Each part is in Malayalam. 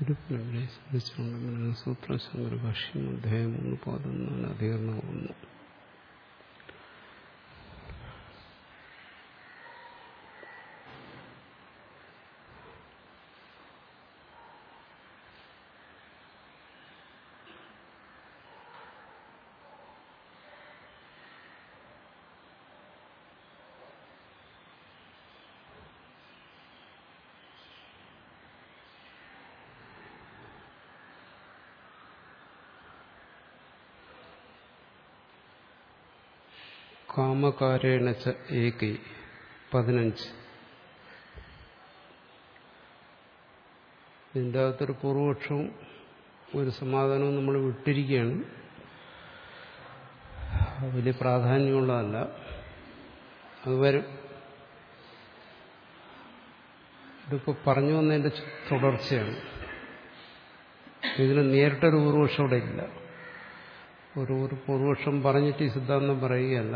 ഗുരുപ്പിനെ സ്മരിച്ചുകൊണ്ട് സൂത്ര ശങ്കര ഭാഷ്യം അധ്യായം ഒന്ന് പതിനൊന്നിന് അധികരണം ഒന്ന് കാമകാരേണ ച ഏകൈ പതിനഞ്ച് ഇതിൻ്റെ അകത്തൊരു പൂർവപക്ഷവും ഒരു സമാധാനവും നമ്മൾ വിട്ടിരിക്കുകയാണ് വലിയ പ്രാധാന്യമുള്ളതല്ല അത് വരും ഇതിപ്പോൾ പറഞ്ഞു വന്നതിൻ്റെ തുടർച്ചയാണ് ഇതിന് നേരിട്ടൊരു പൂർവപക്ഷം ഇവിടെ ഇല്ല ഒരു ഒരു പൂർവപക്ഷം പറഞ്ഞിട്ട് ഈ സിദ്ധാന്തം പറയുകയല്ല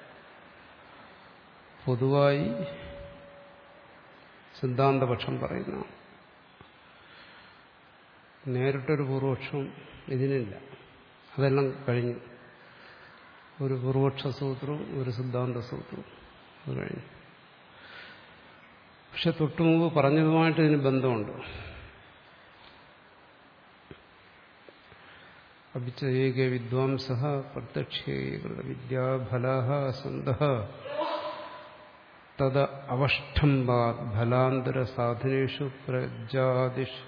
പൊതുവായി സിദ്ധാന്തപക്ഷം പറയുന്ന നേരിട്ടൊരു പൂർവപക്ഷം ഇതിനില്ല അതെല്ലാം കഴിഞ്ഞു ഒരു പൂർവപക്ഷ സൂത്രവും ഒരു സിദ്ധാന്ത സൂത്രവും അത് കഴിഞ്ഞു പക്ഷെ തൊട്ടു മുമ്പ് പറഞ്ഞതുമായിട്ട് ഇതിന് ബന്ധമുണ്ട് അഭിചയേക വിദ്വാംസ പ്രത്യക്ഷീകൃത വിദ്യാഫല സന്ത തദ അവഷ്ടംബാത് ഫലാന്തര സാധനേഷു പ്രജാതിഷു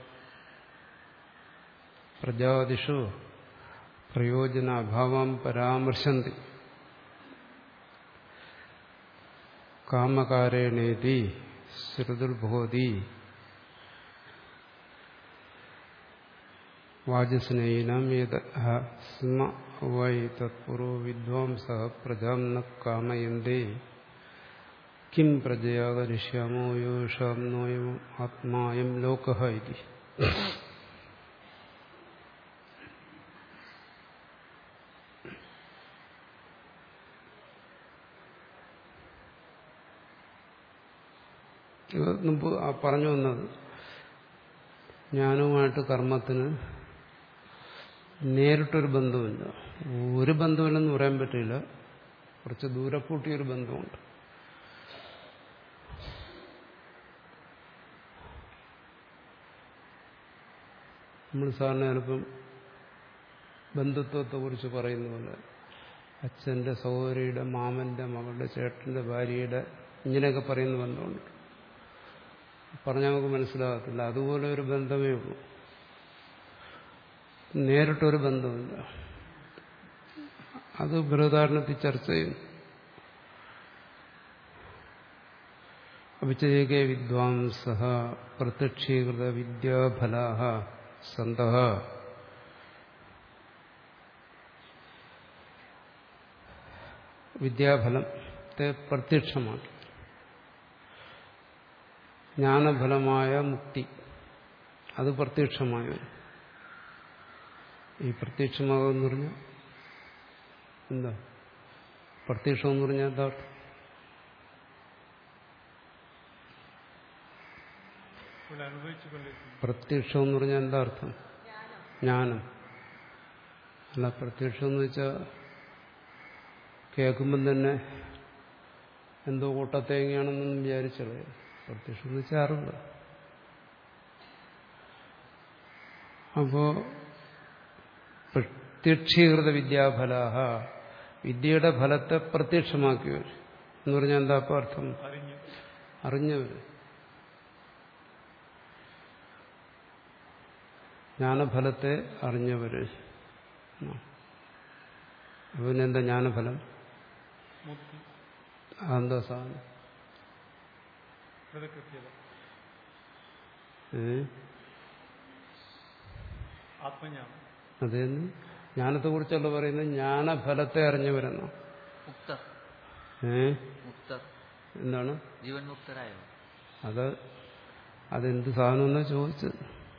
പ്രജാതിഷു പ്രയോജനാഭാവം പരാമർശന്തി കാമകാരേണേതി ശ്രുതിർഭവതി വാചസ്നേനം സ്മ വൈ തത്പൂർവ വിദ്വാംസ പ്രജാം ന കാമയന്തേ കിം പ്രജയാ കരിഷ്യാമോ യോഷാം നോയം ആത്മായം ലോക ഇതി മുമ്പ് പറഞ്ഞു വന്നത് ജ്ഞാനവുമായിട്ട് കർമ്മത്തിന് നേരിട്ടൊരു ബന്ധമില്ല ഒരു ബന്ധമില്ലെന്ന് പറയാൻ പറ്റില്ല കുറച്ച് ദൂരെ കൂട്ടിയൊരു ബന്ധമുണ്ട് നമ്മൾ സാറിന് ചിലപ്പം ബന്ധുത്വത്തെക്കുറിച്ച് പറയുന്ന പോലെ അച്ഛൻ്റെ സഹോദരിയുടെ മാമൻ്റെ മകളുടെ ചേട്ടൻ്റെ ഭാര്യയുടെ ഇങ്ങനെയൊക്കെ പറയുന്ന ബന്ധമുണ്ട് പറഞ്ഞാൽ നമുക്ക് മനസ്സിലാകത്തില്ല അതുപോലെ ഒരു ബന്ധമേ ഉള്ളൂ നേരിട്ടൊരു ബന്ധമില്ല അത് ബൃഹദാരണത്തിൽ ചർച്ച ചെയ്യുന്നു അഭിചേക വിദ്വാംസ പ്രത്യക്ഷീകൃത വിദ്യാഫല സന്ത വിദ്യാഫലത്തെ പ്രത്യക്ഷമാക്കി ജ്ഞാനഫലമായ മുക്തി അത് പ്രത്യക്ഷമായ ഈ പ്രത്യക്ഷമാകുമെന്ന് പറഞ്ഞാൽ എന്താ പ്രത്യക്ഷം എന്ന് പറഞ്ഞാൽ എന്താ പ്രത്യക്ഷം എന്ന് പറഞ്ഞാൽ എന്താ അർത്ഥം ജ്ഞാനം അല്ല പ്രത്യക്ഷം എന്ന് വെച്ചാൽ കേൾക്കുമ്പം തന്നെ എന്തോ കൂട്ടത്തേങ്ങയാണെന്നൊന്നും വിചാരിച്ചത് പ്രത്യക്ഷം എന്ന് വെച്ചാൽ അറിവ് അപ്പോ പ്രത്യക്ഷീകൃത വിദ്യാഫലാഹ വിദ്യയുടെ ഫലത്തെ പ്രത്യക്ഷമാക്കിയവർ എന്ന് പറഞ്ഞാൽ എന്താ അപ്പൊ അർത്ഥം അറിഞ്ഞവർ ജ്ഞാനഫലത്തെ അറിഞ്ഞവര് അവനെന്താ ജ്ഞാനഫലം അതെന്താ സാധനം അതേന്ന് ജ്ഞാനത്തെ കുറിച്ചല്ല പറയുന്നത് ജ്ഞാനഫലത്തെ അറിഞ്ഞവരെന്നോ മുക്തർ ഏ മുക്തർ എന്താണ് ജീവൻ മുക്തരായോ അത് അതെന്ത് സാധനം എന്നാ ചോദിച്ചത്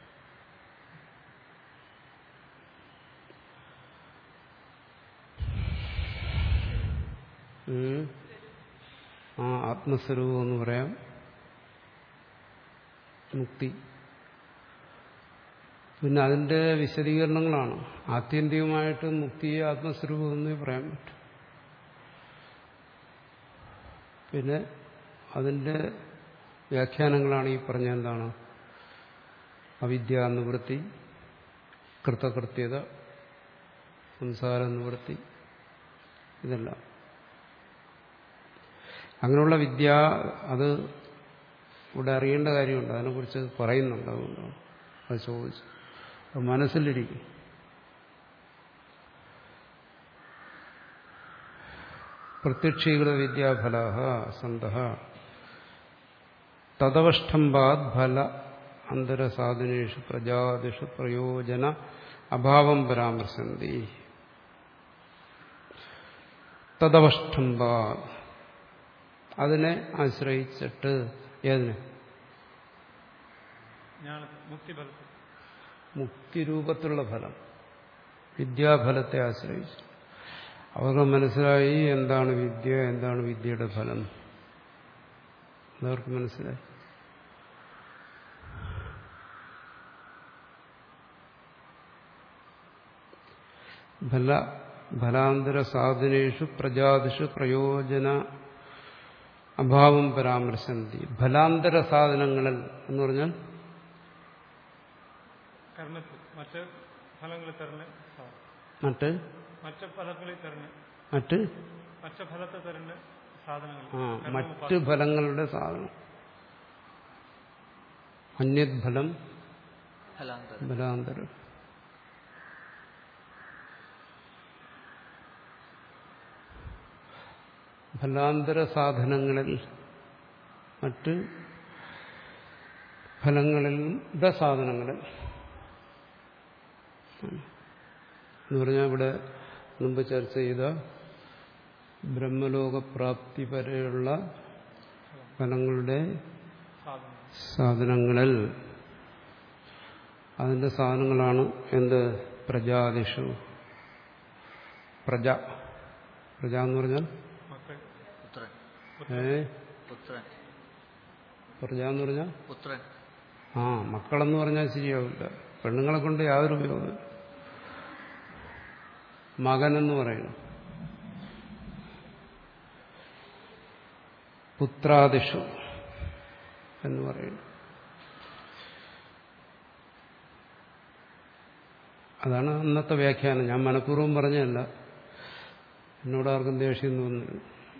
ഉം. ആ ആത്മസ്വരൂപം എന്ന് പറയാം മുക്തി പിന്നെ അതിന്റെ വിശദീകരണങ്ങളാണ് ആത്യന്തികമായിട്ട് മുക്തിയെ ആത്മസ്വരൂപം എന്നേ പറയാൻ പറ്റും പിന്നെ അതിന്റെ വ്യാഖ്യാനങ്ങളാണ് ഈ പറഞ്ഞ എന്താണ് അവിദ്യ നിവൃത്തി കൃതകൃത്യത സംസാര നിവൃത്തി ഇതെല്ലാം അങ്ങനെയുള്ള വിദ്യ അത് ഇവിടെ അറിയേണ്ട കാര്യമുണ്ട് അതിനെക്കുറിച്ച് പറയുന്നുണ്ട് അതുകൊണ്ടാണ് അത് ചോദിച്ചു അത് മനസ്സിലിരിക്കും പ്രത്യക്ഷീകൃത വിദ്യാഫല സന്ത തദവഷ്ടംബാത് ഫല അന്തരസാധനേഷു പ്രജാതിഷു പ്രയോജന അഭാവം പരാമർശന്തി തദവഷ്ടംബാത് അതിനെ ആശ്രയിച്ചിട്ട് ഏതിനെ മുക്തിഫലത്തിൽ മുക്തിരൂപത്തിലുള്ള ഫലം വിദ്യാഫലത്തെ ആശ്രയിച്ചു അവർക്ക് മനസ്സിലായി എന്താണ് വിദ്യ എന്താണ് വിദ്യയുടെ ഫലം അതവർക്ക് മനസ്സിലായി ഫല ഫലാന്തര സാധനേഷു പ്രജാതിഷു പ്രയോജന അഭാവം പരാമർശന്തി ഫലാന്തര സാധനങ്ങളിൽ എന്ന് പറഞ്ഞാൽ കർമ്മത്തിൽ മറ്റ് ഫലങ്ങളിൽ തരുന്ന മറ്റ് മറ്റ് ഫലങ്ങളിൽ തരുന്ന മറ്റ് മറ്റ് ഫലത്തെ തരുന്ന സാധനങ്ങൾ ആ മറ്റ് ഫലങ്ങളുടെ സാധനം അന്യത് ഫലം ഫലാന്തരം ഫലാന്തരം ഫലാന്തര സാധനങ്ങളിൽ മറ്റ് ഫലങ്ങളിലെ സാധനങ്ങളിൽ എന്ന് പറഞ്ഞാൽ ഇവിടെ മുമ്പ് ചർച്ച ചെയ്ത ബ്രഹ്മലോകപ്രാപ്തി വരെയുള്ള ഫലങ്ങളുടെ സാധനം സാധനങ്ങളിൽ അതിന്റെ സാധനങ്ങളാണ് എന്ത് പ്രജാതിഷു പ്രജ പ്രജ എന്ന് പറഞ്ഞാൽ മക്കൾ പുത്രൻ ഏ പുത്രൻ പ്രജ എന്ന് പറഞ്ഞാൽ പുത്രൻ ആ മക്കളെന്ന് പറഞ്ഞാൽ ശരിയാവില്ല പെണ്ണുങ്ങളെ കൊണ്ട് യാതൊരു ഉപയോഗമില്ല മകനെന്ന് പറയണം പുത്രാദിഷു എന്ന് പറയുന്നു അതാണ് അന്നത്തെ വ്യാഖ്യാനം ഞാൻ മനഃപൂർവ്വം പറഞ്ഞതല്ല എന്നോട് ആർക്കും ദേഷ്യം തോന്നുന്നു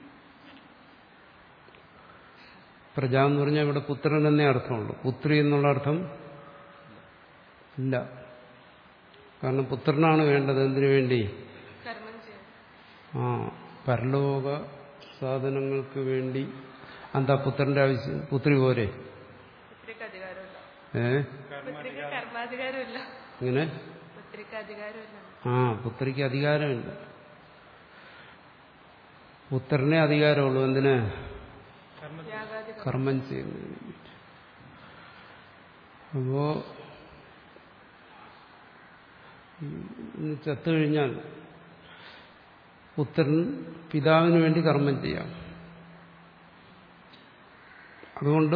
പ്രജ എന്ന് പറഞ്ഞാൽ ഇവിടെ പുത്രൻ എന്നേ അർത്ഥമുള്ളൂ പുത്രി എന്നുള്ള അർത്ഥം ഇല്ല കാരണം പുത്രനാണ് വേണ്ടത് എന്തിനു വേണ്ടി കർമ്മം ചെയ്യും ആ പരലോക സാധനങ്ങൾക്ക് വേണ്ടി എന്താ പുത്രന്റെ ആവശ്യം പുത്രി പോരെ പുത്രിക്ക് അധികാരമില്ല ഏ പുത്രിക്ക് കർമാധികാരമില്ല ഇങ്ങനെ പുത്രിക്ക് അധികാരമില്ല ആ പുത്രിക്ക് അധികാരമില്ല പുത്രനെ അധികാരമുള്ളൂ എന്തിന് യാഗാധികാരം കർമ്മം ചെയ്യുന്നതിന് വേണ്ടിയിട്ട് അപ്പോ ഇന്ന് ചത്തുകഴിഞ്ഞാൽ പുത്രൻ പിതാവിന് വേണ്ടി കർമ്മം ചെയ്യാം അതുകൊണ്ട്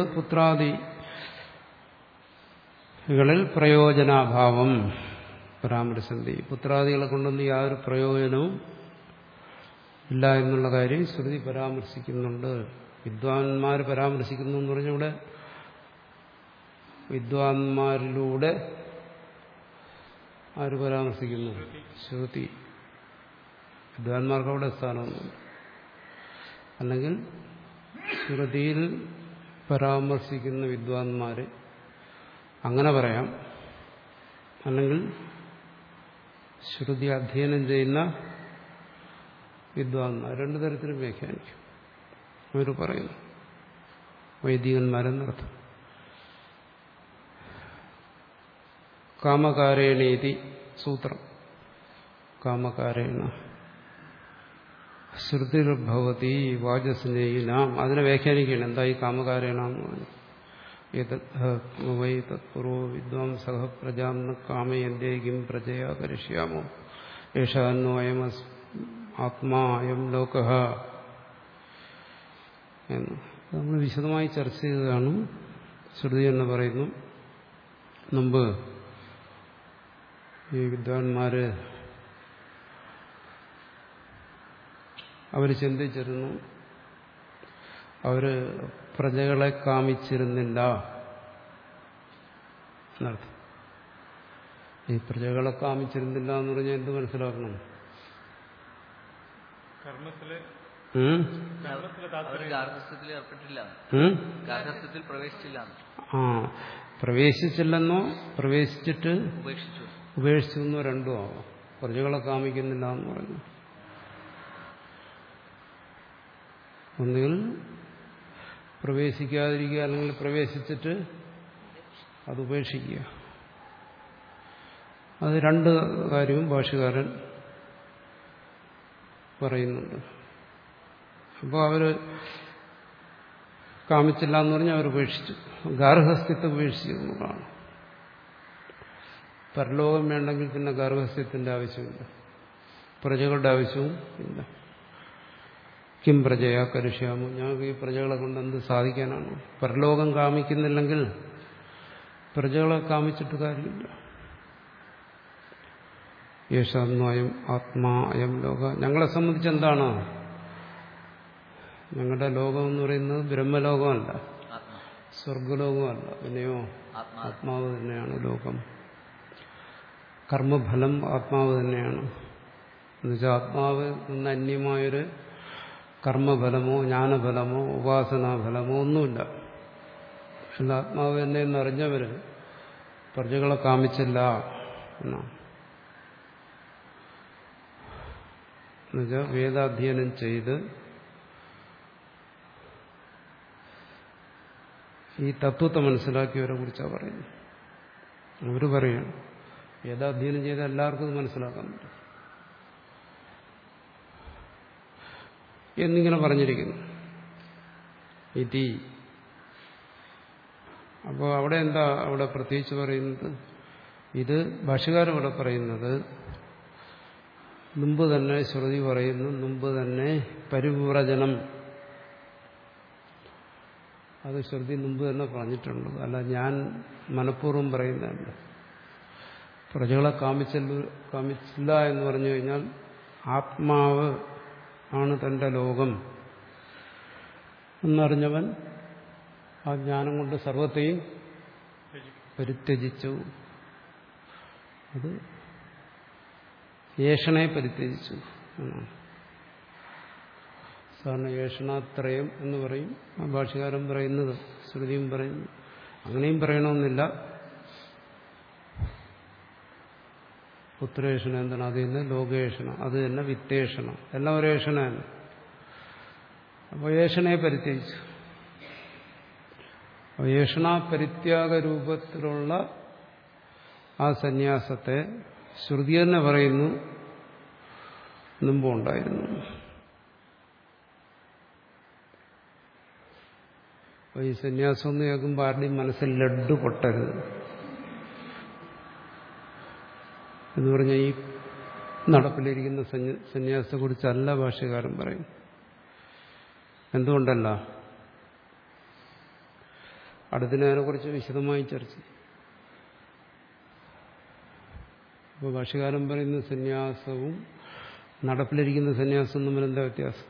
പുത്രാദികളിൽ പ്രയോജനാഭാവം പരാമർശന്തി പുത്രാദികളെ കൊണ്ടൊന്നും യാതൊരു പ്രയോജനവും ഇല്ല എന്നുള്ള കാര്യം ശ്രുതി പരാമർശിക്കുന്നുണ്ട് വിദ്വാൻമാർ പരാമർശിക്കുന്നു എന്ന് പറഞ്ഞാൽ ഇവിടെ വിദ്വാൻമാരിലൂടെ ആര് പരാമർശിക്കുന്നു ശ്രുതി വിദ്വാൻമാർക്ക് അവിടെ സ്ഥാനമൊന്നുമില്ല അല്ലെങ്കിൽ ശ്രുതിയിൽ പരാമർശിക്കുന്ന വിദ്വാൻമാര് അങ്ങനെ പറയാം അല്ലെങ്കിൽ ശ്രുതി അധ്യയനം ചെയ്യുന്ന വിദ്വാൻമാർ രണ്ടു തരത്തിലും വ്യാഖ്യാനിക്കും അവർ പറയുന്നു വൈദികന്മാരെന്നർത്ഥം കാമകാരേണീതി സൂത്രം കാമകാരേണ ശ്രുതിർഭവതി വാചസ്നേഹിനാം അതിനെ വ്യാഖ്യാനിക്കുകയാണ് എന്താ ഈ കാമകാരേണ എന്ന് പറഞ്ഞു ഏതത് വൈ തത്പൂർവ വിദ്വാംസഹ പ്രജാം ന കാമയന്തേ കിം പ്രജയാ കരിഷ്യാമോ യേശാന്നോ അയം ആത്മാ അയം ലോക എന്ന് നമ്മൾ വിശദമായി ചർച്ച ചെയ്തതാണ് ശ്രുതി എന്ന് പറയുന്നു മുമ്പ് ഈ വിദ്വാൻമാര് അവർ ചിന്തിച്ചിരുന്നു അവര് പ്രജകളെ കാമിച്ചിരുന്നില്ല എന്നർത്ഥം ഈ പ്രജകളെ കാമിച്ചിരുന്നില്ല എന്ന് പറഞ്ഞാൽ എന്ത് മനസ്സിലാക്കണം കർമ്മത്തില് ഉം? കർമ്മത്തില് അവർ താല്പര്യം ഗാർഹസ്ഥ്യത്തിൽ ഏർപ്പെട്ടില്ല ഉം? ഗാർഹസ്ഥ്യത്തിൽ പ്രവേശിച്ചില്ല ആ പ്രവേശിച്ചില്ലെന്നോ പ്രവേശിച്ചിട്ട് ഉപേക്ഷിച്ചു ഉപേക്ഷിച്ചു എന്നോ രണ്ടും ആവാം പ്രജകളെ കാമിക്കുന്നില്ല എന്ന് പറഞ്ഞു ഒന്നുകിൽ പ്രവേശിക്കാതിരിക്കുക അല്ലെങ്കിൽ പ്രവേശിച്ചിട്ട് അത് ഉപേക്ഷിക്കുക അത് രണ്ട് കാര്യവും ഭാഷകാരൻ പറയുന്നുണ്ട് അപ്പോൾ അവര് കാമിച്ചില്ല എന്ന് പറഞ്ഞാൽ അവർ ഉപേക്ഷിച്ചു ഗാർഹസ്ഥ്യത്തെ ഉപേക്ഷിച്ചു എന്നുള്ളതാണ് പരലോകം വേണ്ടെങ്കിൽ പിന്നെ ഗാർഹസ്ഥ്യത്തിന്റെ ആവശ്യമില്ല പ്രജകളുടെ ആവശ്യവും ഇല്ല കിം പ്രജയാ കരുഷ്യാമോ ഞങ്ങൾക്ക് ഈ പ്രജകളെ കൊണ്ട് എന്ത് സാധിക്കാനാണ് പരലോകം കാമിക്കുന്നില്ലെങ്കിൽ പ്രജകളെ കാമിച്ചിട്ട് കാര്യമില്ല യേശാത്മായം ആത്മാ അയം ലോക ഞങ്ങളെ സംബന്ധിച്ച് എന്താണ് ഞങ്ങളുടെ ലോകം എന്ന് പറയുന്നത് ബ്രഹ്മലോകമല്ല ആത്മാ സ്വർഗലോകമല്ല പിന്നെയോ ആത്മാ ആത്മാവ് തന്നെയാണ് ലോകം കർമ്മഫലം ആത്മാവ് തന്നെയാണ് എന്നുവെച്ചാൽ ആത്മാവ് നിന്ന് അന്യമായൊരു കർമ്മഫലമോ ജ്ഞാനഫലമോ ഉപാസനാഫലമോ ഒന്നുമില്ല അല്ല ആത്മാവ് തന്നെ എന്നറിഞ്ഞവര് പ്രജകളെ കാമിച്ചില്ല എന്നാണ് എന്നുവെച്ചാൽ വേദാധ്യയനം ചെയ്ത് ഈ തത്വത്തെ മനസ്സിലാക്കിയവരെ കുറിച്ചാണ് പറയുന്നത് അവർ പറയണം വേദാധ്യയനം ചെയ്ത എല്ലാവർക്കും ഇത് മനസ്സിലാക്കാൻ പറ്റും എന്നിങ്ങനെ പറഞ്ഞിരിക്കുന്നു ഇതി അപ്പോൾ അവിടെ എന്താ അവിടെ പ്രത്യേകിച്ച് പറയുന്നത് ഇത് ഭാഷകാരം ഇവിടെ പറയുന്നത് മുമ്പ് തന്നെ ശ്രുതി പറയുന്നു മുമ്പ് തന്നെ പരിവ്രജനം അത് ശ്രുതി മുമ്പ് തന്നെ പറഞ്ഞിട്ടുണ്ട് അല്ല ഞാൻ മനഃപൂർവ്വം പറയുന്നതല്ല പ്രജകളെ കാമിച്ചല്ല കാമിച്ചില്ല എന്ന് പറഞ്ഞു കഴിഞ്ഞാൽ ആത്മാവ് ആണ് തന്റെ ലോകം എന്നറിഞ്ഞവൻ ആ ജ്ഞാനം കൊണ്ട് സർവത്തെയും പരിത്യജിച്ചു അത് ഏഷണെ പരിത്യജിച്ചു എന്നാണ് സാധാരണ ഏഷണാത്രയം എന്ന് പറയും ആ ഭാഷകാരൻ പറയുന്നത് ശ്രുതിയും പറയുന്നു അങ്ങനെയും പറയണമെന്നില്ല പുത്രേഷണ എന്താണ് അത് തന്നെ ലോകേഷണ അത് തന്നെ വിത്തേഷണ എല്ലാം ഒരു ഏഷണ തന്നെ അപ്പോൾ ഏഷണയെ പരിത്യജിച്ചു അപ്പോൾ ഏഷണ പരിത്യാഗ രൂപത്തിലുള്ള ആ സന്യാസത്തെ ശ്രുതി തന്നെ പറയുന്നു മുമ്പുണ്ടായിരുന്നു അപ്പോൾ ഈ സന്യാസം എന്ന് കേൾക്കുമ്പോൾ ആരുടെയും മനസ്സിൽ ലഡ്ഡു പൊട്ടരുത് എന്ന് പറഞ്ഞാൽ ഈ നടപ്പിലിരിക്കുന്ന സന്യാസത്തെക്കുറിച്ചല്ല ഭാഷ്യകാരൻ പറയും എന്തുകൊണ്ടല്ല അടുത്തിന് അതിനെക്കുറിച്ച് വിശദമായി ചർച്ച ചെയ്യും അപ്പോൾ ഭാഷ്യകാരൻ പറയുന്ന സന്യാസവും നടപ്പിലിരിക്കുന്ന സന്യാസവും തമ്മിൽ എന്താ വ്യത്യാസം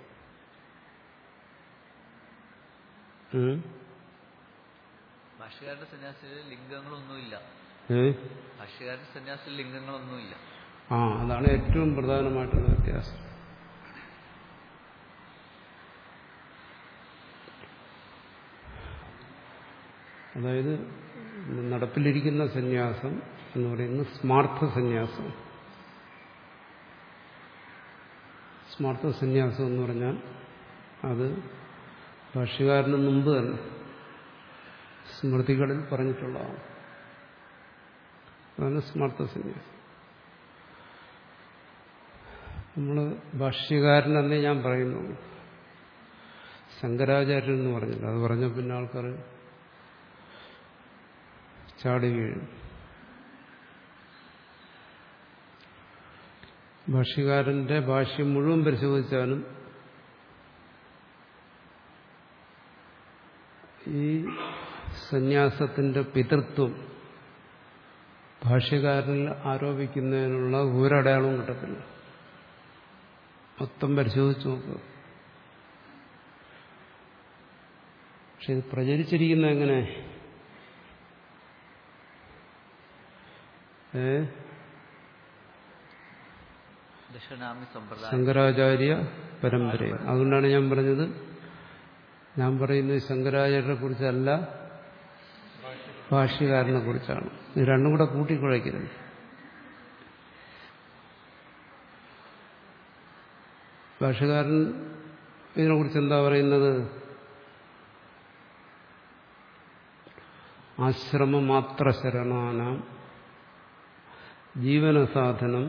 ഉം? ഭാഷകാരുടെ സന്യാസത്തിൽ ലിംഗങ്ങളൊന്നുമില്ല ഏ ഭാഷകാരുടെ സന്യാസത്തിൽ ലിംഗങ്ങളൊന്നുമില്ല ആ അതാണ് ഏറ്റവും പ്രധാനമായിട്ടുള്ള വ്യത്യാസം അതായത് നടപ്പിലിരിക്കുന്ന സന്യാസം എന്ന് പറയുന്നത് സ്മാർത്ഥ സന്യാസം സ്മാർത്ഥ സന്യാസം എന്ന് പറഞ്ഞാൽ അത് ഭാഷ്യകാരന് മുമ്പ് തന്നെ സ്മൃതികളിൽ പറഞ്ഞിട്ടുള്ളതാണ് അതാണ് സ്മാർത്ഥ സന്യാസം നമ്മൾ ഭാഷ്യകാരനെന്നേ ഞാൻ പറയുന്നു ശങ്കരാചാര്യൻ എന്ന് പറഞ്ഞില്ല അത് പറഞ്ഞ പിന്നെ ആൾക്കാർ ചാടി വീഴും ഭാഷ്യകാരന്റെ ഭാഷ്യം മുഴുവൻ പരിശോധിച്ചാലും ഈ സന്യാസത്തിന്റെ പിതൃത്വം ഭാഷ്യകാരനിൽ ആരോപിക്കുന്നതിനുള്ള ഒരടയാളവും കിട്ടത്തില്ല മൊത്തം പരിശോധിച്ച് നോക്കുക പക്ഷെ ഇത് പ്രചരിച്ചിരിക്കുന്ന എങ്ങനെ ഏ ദശനാമി സമ്പ്രദായം ശങ്കരാചാര്യ പരമ്പര അതുകൊണ്ടാണ് ഞാൻ പറഞ്ഞത് ഞാൻ പറയുന്നത് ശങ്കരാചാര്യരെ കുറിച്ചല്ല ഭാഷ്യകാരനെ കുറിച്ചാണ് ഇത് രണ്ടും കൂടെ കൂട്ടിക്കുഴയ്ക്കരുത് ഭാഷകാരൻ ഇതിനെക്കുറിച്ച് എന്താ പറയുന്നത് ആശ്രമമാത്ര ശരണാനാം ജീവനസാധനം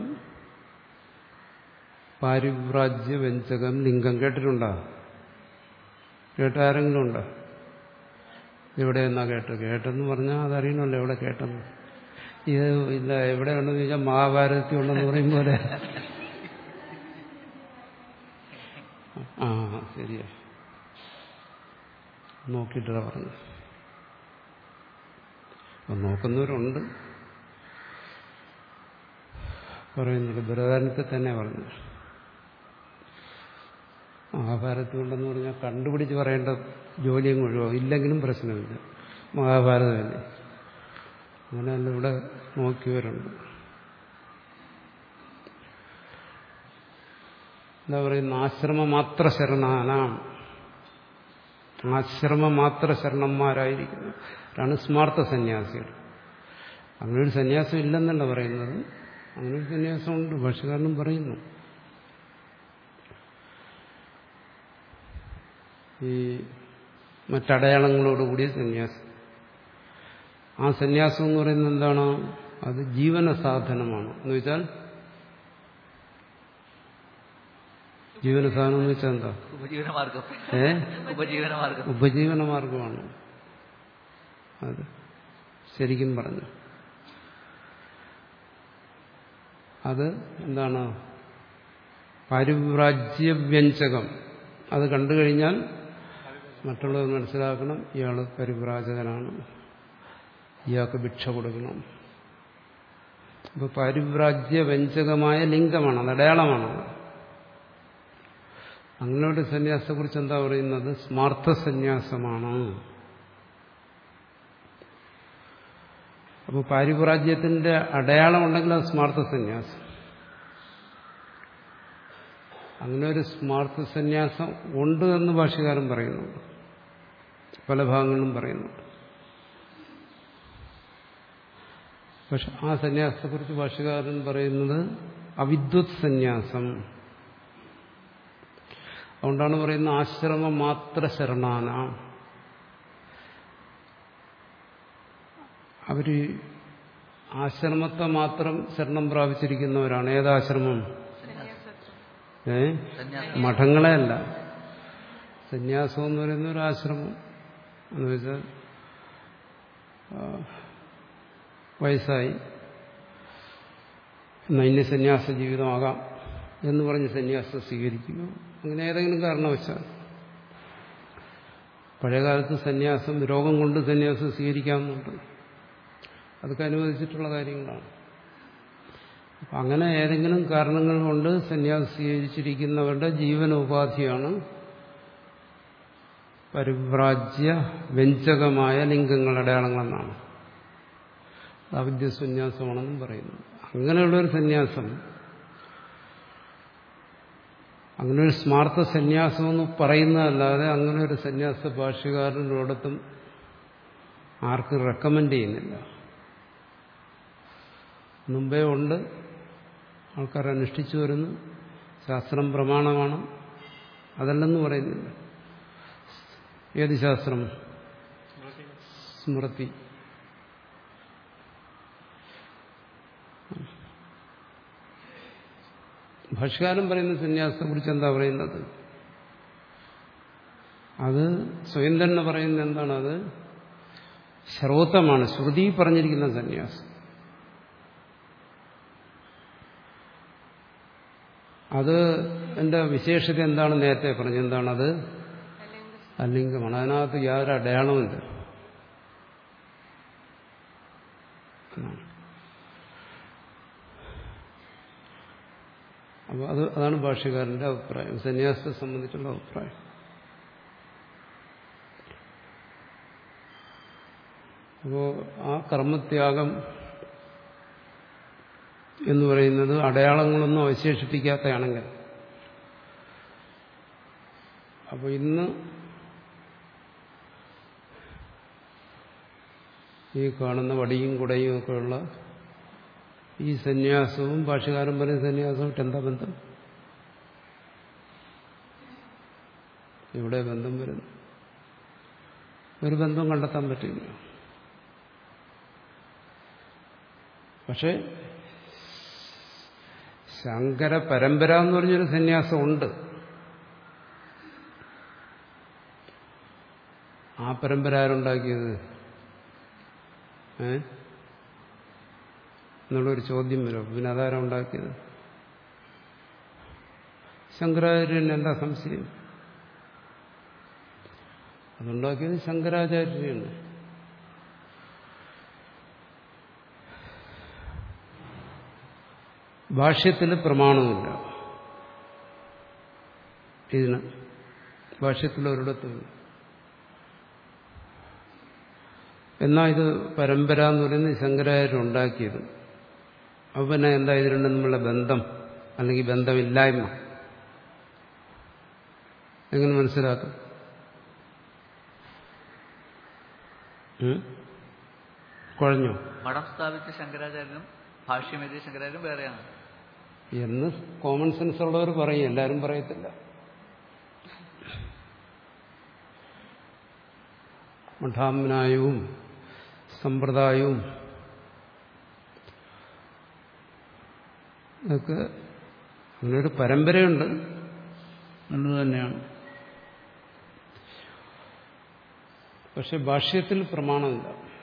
പാരിവ്രാജ്യവ്യഞ്ജകം ലിംഗം കേട്ടിട്ടുണ്ടോ കേട്ടാരെങ്കിലും ഉണ്ടോ എവിടെ എന്നാ കേട്ടത് കേട്ടെന്ന് പറഞ്ഞാൽ അതറിയണമല്ലോ എവിടെ കേട്ടെന്ന് ഇത് ഇല്ല എവിടെ ഉണ്ടെന്ന് ചോദിച്ചാൽ മഹാഭാരതത്തിൽ ഉണ്ടെന്ന് പറയും പോലെ ആ ശരിയാ നോക്കിയിട്ടാ പറഞ്ഞു അപ്പം നോക്കുന്നവരുണ്ട് പറയുന്നുണ്ട് ബൃഹദാരണത്തിൽ തന്നെ പറഞ്ഞു മഹാഭാരതത്തിലുണ്ടെന്ന് പറഞ്ഞാൽ കണ്ടുപിടിച്ച് പറയേണ്ട ജോലിയും ഒഴിവാകും ഇല്ലെങ്കിലും പ്രശ്നമില്ല മഹാഭാരതമല്ലേ അങ്ങനെയല്ല ഇവിടെ നോക്കിയവരുണ്ട് എന്താ പറയുന്ന ആശ്രമമാത്ര ശരണാനാം ആശ്രമമാത്ര ശരണന്മാരായിരിക്കുന്നു അതാണ് സ്മാർത്ഥ സന്യാസികൾ അങ്ങനെ ഒരു സന്യാസം ഇല്ലെന്നല്ല പറയുന്നത് അങ്ങനെ ഒരു സന്യാസമുണ്ട് ഭാഷകാരനും പറയുന്നു ഈ മറ്റടയാളങ്ങളോടുകൂടിയ സന്യാസം ആ സന്യാസം എന്ന് പറയുന്നത് എന്താണ് അത് ജീവന സാധനമാണ് എന്ന് വെച്ചാൽ ജീവന സാധനം എന്ന് വെച്ചാൽ എന്താ ഉപജീവന മാർഗം ഏ ഉപജീവന മാർഗം ഉപജീവന മാർഗമാണ് അത് ശരിക്കും പറഞ്ഞു അത് എന്താണ് പരിവ്രാജ്യവ്യഞ്ജകം അത് കണ്ടു കഴിഞ്ഞാൽ മറ്റുള്ളവർ മനസ്സിലാക്കണം ഇയാൾ പരിവ്രാജകനാണ് ഇയാൾക്ക് ഭിക്ഷ കൊടുക്കണം അപ്പൊ പരിവ്രാജ്യവ്യഞ്ജകമായ ലിംഗമാണ് അത് അടയാളമാണ് അങ്ങനെ ഒരു സന്യാസത്തെക്കുറിച്ച് എന്താ പറയുന്നത് സ്മാർത്ഥ സന്യാസമാണ് അപ്പോൾ പാരിപ്രാജ്യത്തിന്റെ അടയാളം ഉണ്ടെങ്കിൽ അത് സ്മാർത്ഥ സന്യാസം അങ്ങനെ ഒരു സ്മാർത്ഥ സന്യാസം ഉണ്ട് എന്ന് ഭാഷകാരൻ പറയുന്നുണ്ട് പല ഭാഗങ്ങളിലും പറയുന്നുണ്ട് പക്ഷെ ആ സന്യാസത്തെക്കുറിച്ച് ഭാഷകാരൻ പറയുന്നത് അവിദ്വത് സന്യാസം അതുകൊണ്ടാണ് പറയുന്നത് ആശ്രമം മാത്ര ശരണാന അവര് ആശ്രമത്തെ മാത്രം ശരണം പ്രാപിച്ചിരിക്കുന്നവരാണ് ഏതാശ്രമം ഏ സന്യാസം മഠങ്ങളെ അല്ല സന്യാസം എന്ന് പറയുന്ന ഒരു ആശ്രമം എന്ന് വെച്ചാൽ ആ, വയസ്സായി എന്നാ ഇനി സന്യാസ ജീവിതമാകാം എന്ന് പറഞ്ഞ് സന്യാസം സ്വീകരിക്കുക അങ്ങനെ ഏതെങ്കിലും കാരണവശാൽ പഴയകാലത്ത് സന്യാസം രോഗം കൊണ്ട് സന്യാസം സ്വീകരിക്കാമെന്നുണ്ട് അതൊക്കെ അനുവദിച്ചിട്ടുള്ള കാര്യങ്ങളാണ് അപ്പം അങ്ങനെ ഏതെങ്കിലും കാരണങ്ങൾ കൊണ്ട് സന്യാസം സ്വീകരിച്ചിരിക്കുന്നവരുടെ ജീവനോപാധിയാണ് പരിവ്രാജ്യ വ്യഞ്ജകമായ ലിംഗങ്ങൾ അടയാളങ്ങളെന്നാണ് അവിദ്യസന്യാസമാണെന്നും പറയുന്നു അങ്ങനെയുള്ളൊരു സന്യാസം അങ്ങനെ ഒരു സ്മാർത്ഥ സന്യാസം എന്ന് പറയുന്നതല്ലാതെ അങ്ങനെ ഒരു സന്യാസ ഭാഷ്യകാരനോടത്തും ആർക്കും റെക്കമെൻഡ് ചെയ്യുന്നില്ല മുമ്പേ ഉണ്ട് ആൾക്കാർ അനുഷ്ഠിച്ചു വരുന്നു ശാസ്ത്രം പ്രമാണമാണ് അതല്ലെന്ന് പറയുന്നില്ല ഏത് ശാസ്ത്രം സ്മൃതി ഭാഷകാരൻ പറയുന്ന സന്യാസത്തെ കുറിച്ച് എന്താ പറയുന്നത് അത് സ്വയം തന്നെ പറയുന്നത് എന്താണ് അത് ശ്രോതമാണ് ശ്രുതി പറഞ്ഞിരിക്കുന്ന സന്യാസം അത് എന്റെ വിശേഷത എന്താണ് നേരത്തെ പറഞ്ഞത് എന്താണത് അല്ലെങ്കിൽ അലിംഗമാണ് അതിനകത്ത് യാതൊരു അടയാളവുമില്ല എന്നാണ്. അപ്പോൾ അത് അതാണ് ഭാഷ്യക്കാരന്റെ അഭിപ്രായം സന്യാസത്തെ സംബന്ധിച്ചുള്ള അഭിപ്രായം അപ്പോൾ ആ കർമ്മത്യാഗം എന്ന് പറയുന്നത് അടയാളങ്ങളൊന്നും അവശേഷിപ്പിക്കാത്തയാണെങ്കിൽ അപ്പോൾ ഇന്ന് ഈ കാണുന്ന വടിയും കുടയും ഒക്കെയുള്ള ഈ സന്യാസവും ഭാഷകാരൻ പറയുന്ന സന്യാസമായിട്ട് എന്താ ബന്ധം ഇവിടെ ബന്ധം വരുന്നു ഒരു ബന്ധവും കണ്ടെത്താൻ പറ്റില്ല പക്ഷെ ശങ്കര പരമ്പര എന്ന് പറഞ്ഞൊരു സന്യാസമുണ്ട് ആ പരമ്പര ആരുണ്ടാക്കിയത് ഏ എന്നുള്ളൊരു ചോദ്യം വരും പിന്നെ അതാരാ ഉണ്ടാക്കിയത് ശങ്കരാചാര്യൻ എന്താ സംശയം അതുണ്ടാക്കിയത് ശങ്കരാചാര്യനാണ് ഭാഷ്യത്തിൽ പ്രമാണമില്ല ഇതിന് ഭാഷ്യത്തിൽ ഒരിടത്തുമില്ല എന്നാൽ ഇത് പരമ്പര എന്ന് പറയുന്നത് ശങ്കരാചാര്യൻ ഉണ്ടാക്കിയത് അപ്പൊ പിന്നെ എന്താ ഇത് രണ്ടും തമ്മിലുള്ള ബന്ധം അല്ലെങ്കിൽ ബന്ധമില്ലായ്മ എങ്ങനെ മനസ്സിലാക്കും ഉം? കുഴഞ്ഞോ മഠം സ്ഥാപിച്ച ശങ്കരാചാര്യനും ഭാഷ്യമെഴുതിയ ശങ്കരാചാര്യനും വേറെയാണ് എന്ന് കോമൺ സെൻസ് ഉള്ളവർ പറയും എല്ലാവരും പറയത്തില്ല മഠാമ്നായവും സമ്പ്രദായവും ഇതൊക്കെ അങ്ങനൊരു പരമ്പരയുണ്ട് എന്നത് തന്നെയാണ് പക്ഷെ ഭാഷ്യത്തിൽ പ്രമാണമില്ല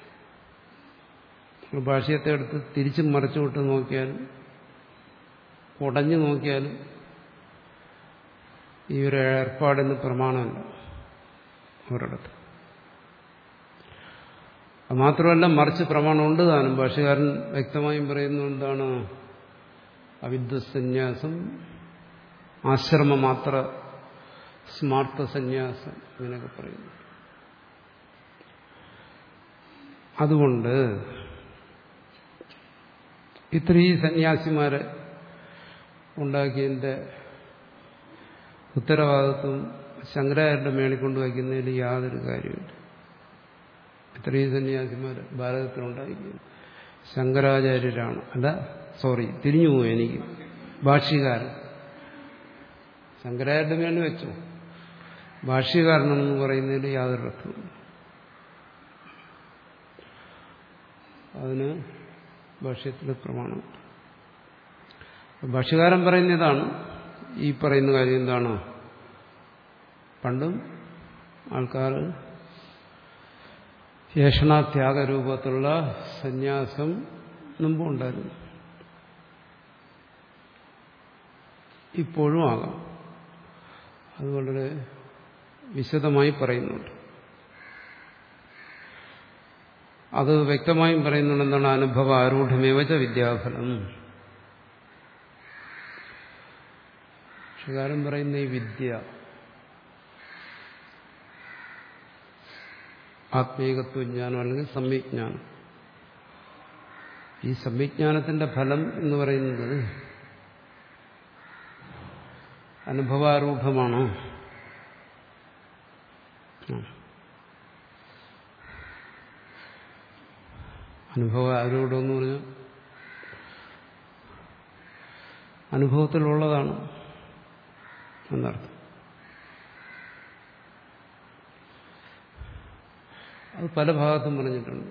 ഭാഷ്യത്തെ എടുത്ത് തിരിച്ചും മറിച്ചു വിട്ട് നോക്കിയാലും ഉടഞ്ഞു നോക്കിയാലും ഈ ഒരു ഏർപ്പാടിന് പ്രമാണമില്ല ഒരിടത്ത് അത് മാത്രമല്ല മറിച്ച് പ്രമാണമുണ്ട് താനും ഭാഷകാരൻ വ്യക്തമായും പറയുന്നു എന്താണ് അവിദ്വസന്യാസം ആശ്രമ മാത്ര സ്മാർത്ഥ സന്യാസം ഇങ്ങനെയൊക്കെ പറയുന്നു അതുകൊണ്ട് ഇത്രയും സന്യാസിമാരെ ഉണ്ടാക്കിയതിൻ്റെ ഉത്തരവാദിത്വം ശങ്കരാചാര്യന്റെ മേളിൽ കൊണ്ടുവയ്ക്കുന്നതിൽ യാതൊരു കാര്യമില്ല ഇത്രയും സന്യാസിമാർ ഭാരതത്തിലുണ്ടായിരിക്കുന്നത് ശങ്കരാചാര്യരാണ് അല്ല സോറി തിരിഞ്ഞുപോയി എനിക്ക് ഭാഷ്യകാരൻ ശങ്കരാചാര്യന്റെ മേളിൽ വെച്ചു ഭാഷ്യകാരനെന്ന് പറയുന്നതിൽ യാതൊരു അർത്ഥമില്ല അതിന് ഭാഷ്യത്തിലെ പ്രമാണം ഭാഷ്യകാരൻ പറയുന്ന ഇതാണ് ഈ പറയുന്ന കാര്യം എന്താണ് പണ്ടും ആൾക്കാർ യേഷണാത്യാഗ രൂപത്തിലുള്ള സന്യാസം മുമ്പും ഉണ്ടായിരുന്നു ഇപ്പോഴും ആകാം അത് വളരെ വിശദമായി പറയുന്നുണ്ട് അത് വ്യക്തമായും പറയുന്നുണ്ട് എന്താണ് അനുഭവ ആരൂഢമേവച്ച വിദ്യാഫലം ഷകാരം പറയുന്ന ഈ വിദ്യ ആത്മീകത്വജ്ഞാനം അല്ലെങ്കിൽ സമ്യജ്ഞാനം ഈ സമ്യജ്ഞാനത്തിന്റെ ഫലം എന്ന് പറയുന്നത് അനുഭവാരൂഢമാണോ അനുഭവ ആരൂഢം എന്ന് പറഞ്ഞാൽ അനുഭവത്തിലുള്ളതാണ് എന്നർത്ഥം അത് പല ഭാഗത്തും പറഞ്ഞിട്ടുണ്ട്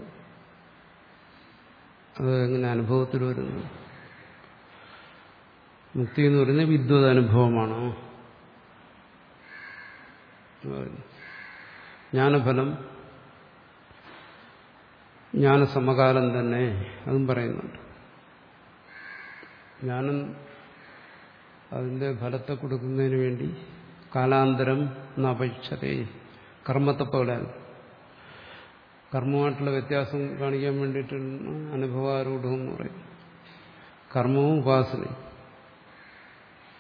അത് എങ്ങനെ അനുഭവത്തിൽ വരുന്നു മുക്തി എന്ന് പറയുന്നത് വിദ്വത് അനുഭവമാണോ ജ്ഞാനഫലം ജ്ഞാനസമകാലം തന്നെ അതും പറയുന്നുണ്ട് ജ്ഞാനം അതിന്റെ ഫലത്തെ കൊടുക്കുന്നതിന് വേണ്ടി കാലാന്തരം എന്നപേക്ഷതേ കർമ്മത്തെ പോലെയാണ് കർമ്മമായിട്ടുള്ള വ്യത്യാസം കാണിക്കാൻ വേണ്ടിയിട്ട് അനുഭവാരൂഢം എന്ന് പറയും കർമ്മവും ഉപാസനയും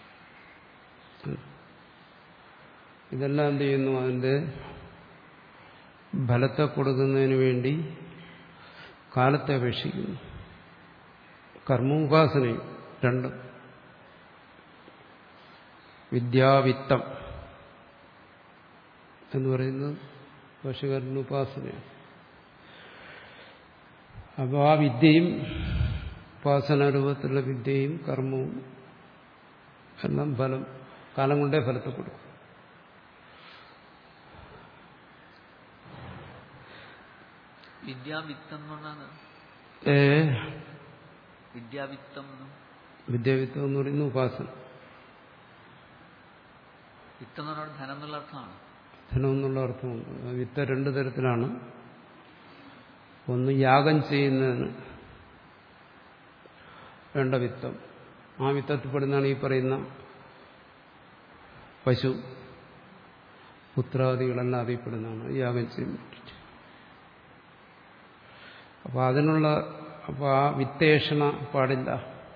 ഇതെല്ലാം എന്ത് ചെയ്യുന്നു അതിൻ്റെ ഫലത്തെ കൊടുക്കുന്നതിന് വേണ്ടി കാലത്തെ അപേക്ഷിക്കുന്നു കർമ്മോപാസനയും രണ്ടും വിദ്യാവിത്തം എന്ന് പറയുന്നത് ഭാഷകാരൻ്റെ ഉപാസനയാണ് അപ്പോൾ ആ വിദ്യയും ഉപാസന രൂപത്തിലുള്ള വിദ്യയും കർമ്മവും എല്ലാം ഫലം കാലം കൊണ്ടേ ഫലത്തെ കൊടുക്കും വിദ്യാവിത്തം എന്ന് പറഞ്ഞാൽ ഏ വിദ്യാവിത്തം എന്ന് വിദ്യാവിത്തം എന്ന് പറയുന്ന ഉപാസന വിത്തം എന്ന് പറഞ്ഞാൽ ധനം എന്നുള്ള അർത്ഥമാണ് ധനം എന്നുള്ള അർത്ഥമുണ്ട് ആ വിത്ത രണ്ട് തരത്തിലാണ് ഒന്ന് യാഗം ചെയ്യുന്നതിന് വേണ്ട വിത്തം ആ വിത്തത്തിൽപ്പെടുന്നതാണ് ഈ പറയുന്ന പശു പുത്രാദികളെല്ലാം അതിൽപ്പെടുന്നതാണ് യാഗം ചെയ്യാൻ വേണ്ടിയിട്ട് അപ്പോൾ അതിനുള്ള അപ്പോൾ ആ വിത്തേഷണ പാടില്ല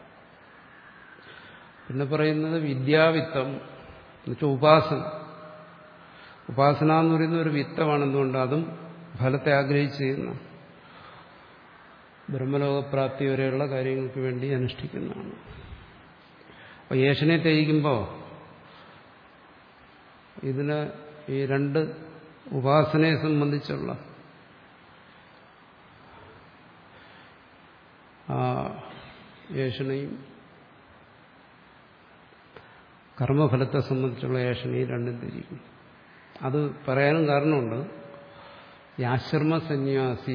പിന്നെ പറയുന്നത് വിദ്യാവിത്തം എന്നുവെച്ചാൽ ഉപാസന ഉപാസന എന്ന് പറയുന്ന ഒരു വിത്തമാണ് എന്തുകൊണ്ട് അതും ഫലത്തെ ആഗ്രഹിച്ച് ചെയ്യുന്ന ബ്രഹ്മലോകപ്രാപ്തി വരെയുള്ള കാര്യങ്ങൾക്ക് വേണ്ടി അനുഷ്ഠിക്കുന്നതാണ് അപ്പോൾ യേശനെ ത്യജിക്കുമ്പോൾ ഇതിന് ഈ രണ്ട് ഉപാസനയെ സംബന്ധിച്ചുള്ള ആ യേശനയും കർമ്മഫലത്തെ സംബന്ധിച്ചുള്ള ഏഷണയും രണ്ടും തിരിക്കും അത് പറയാനും കാരണമുണ്ട് ഈ ആശ്രമ സന്യാസി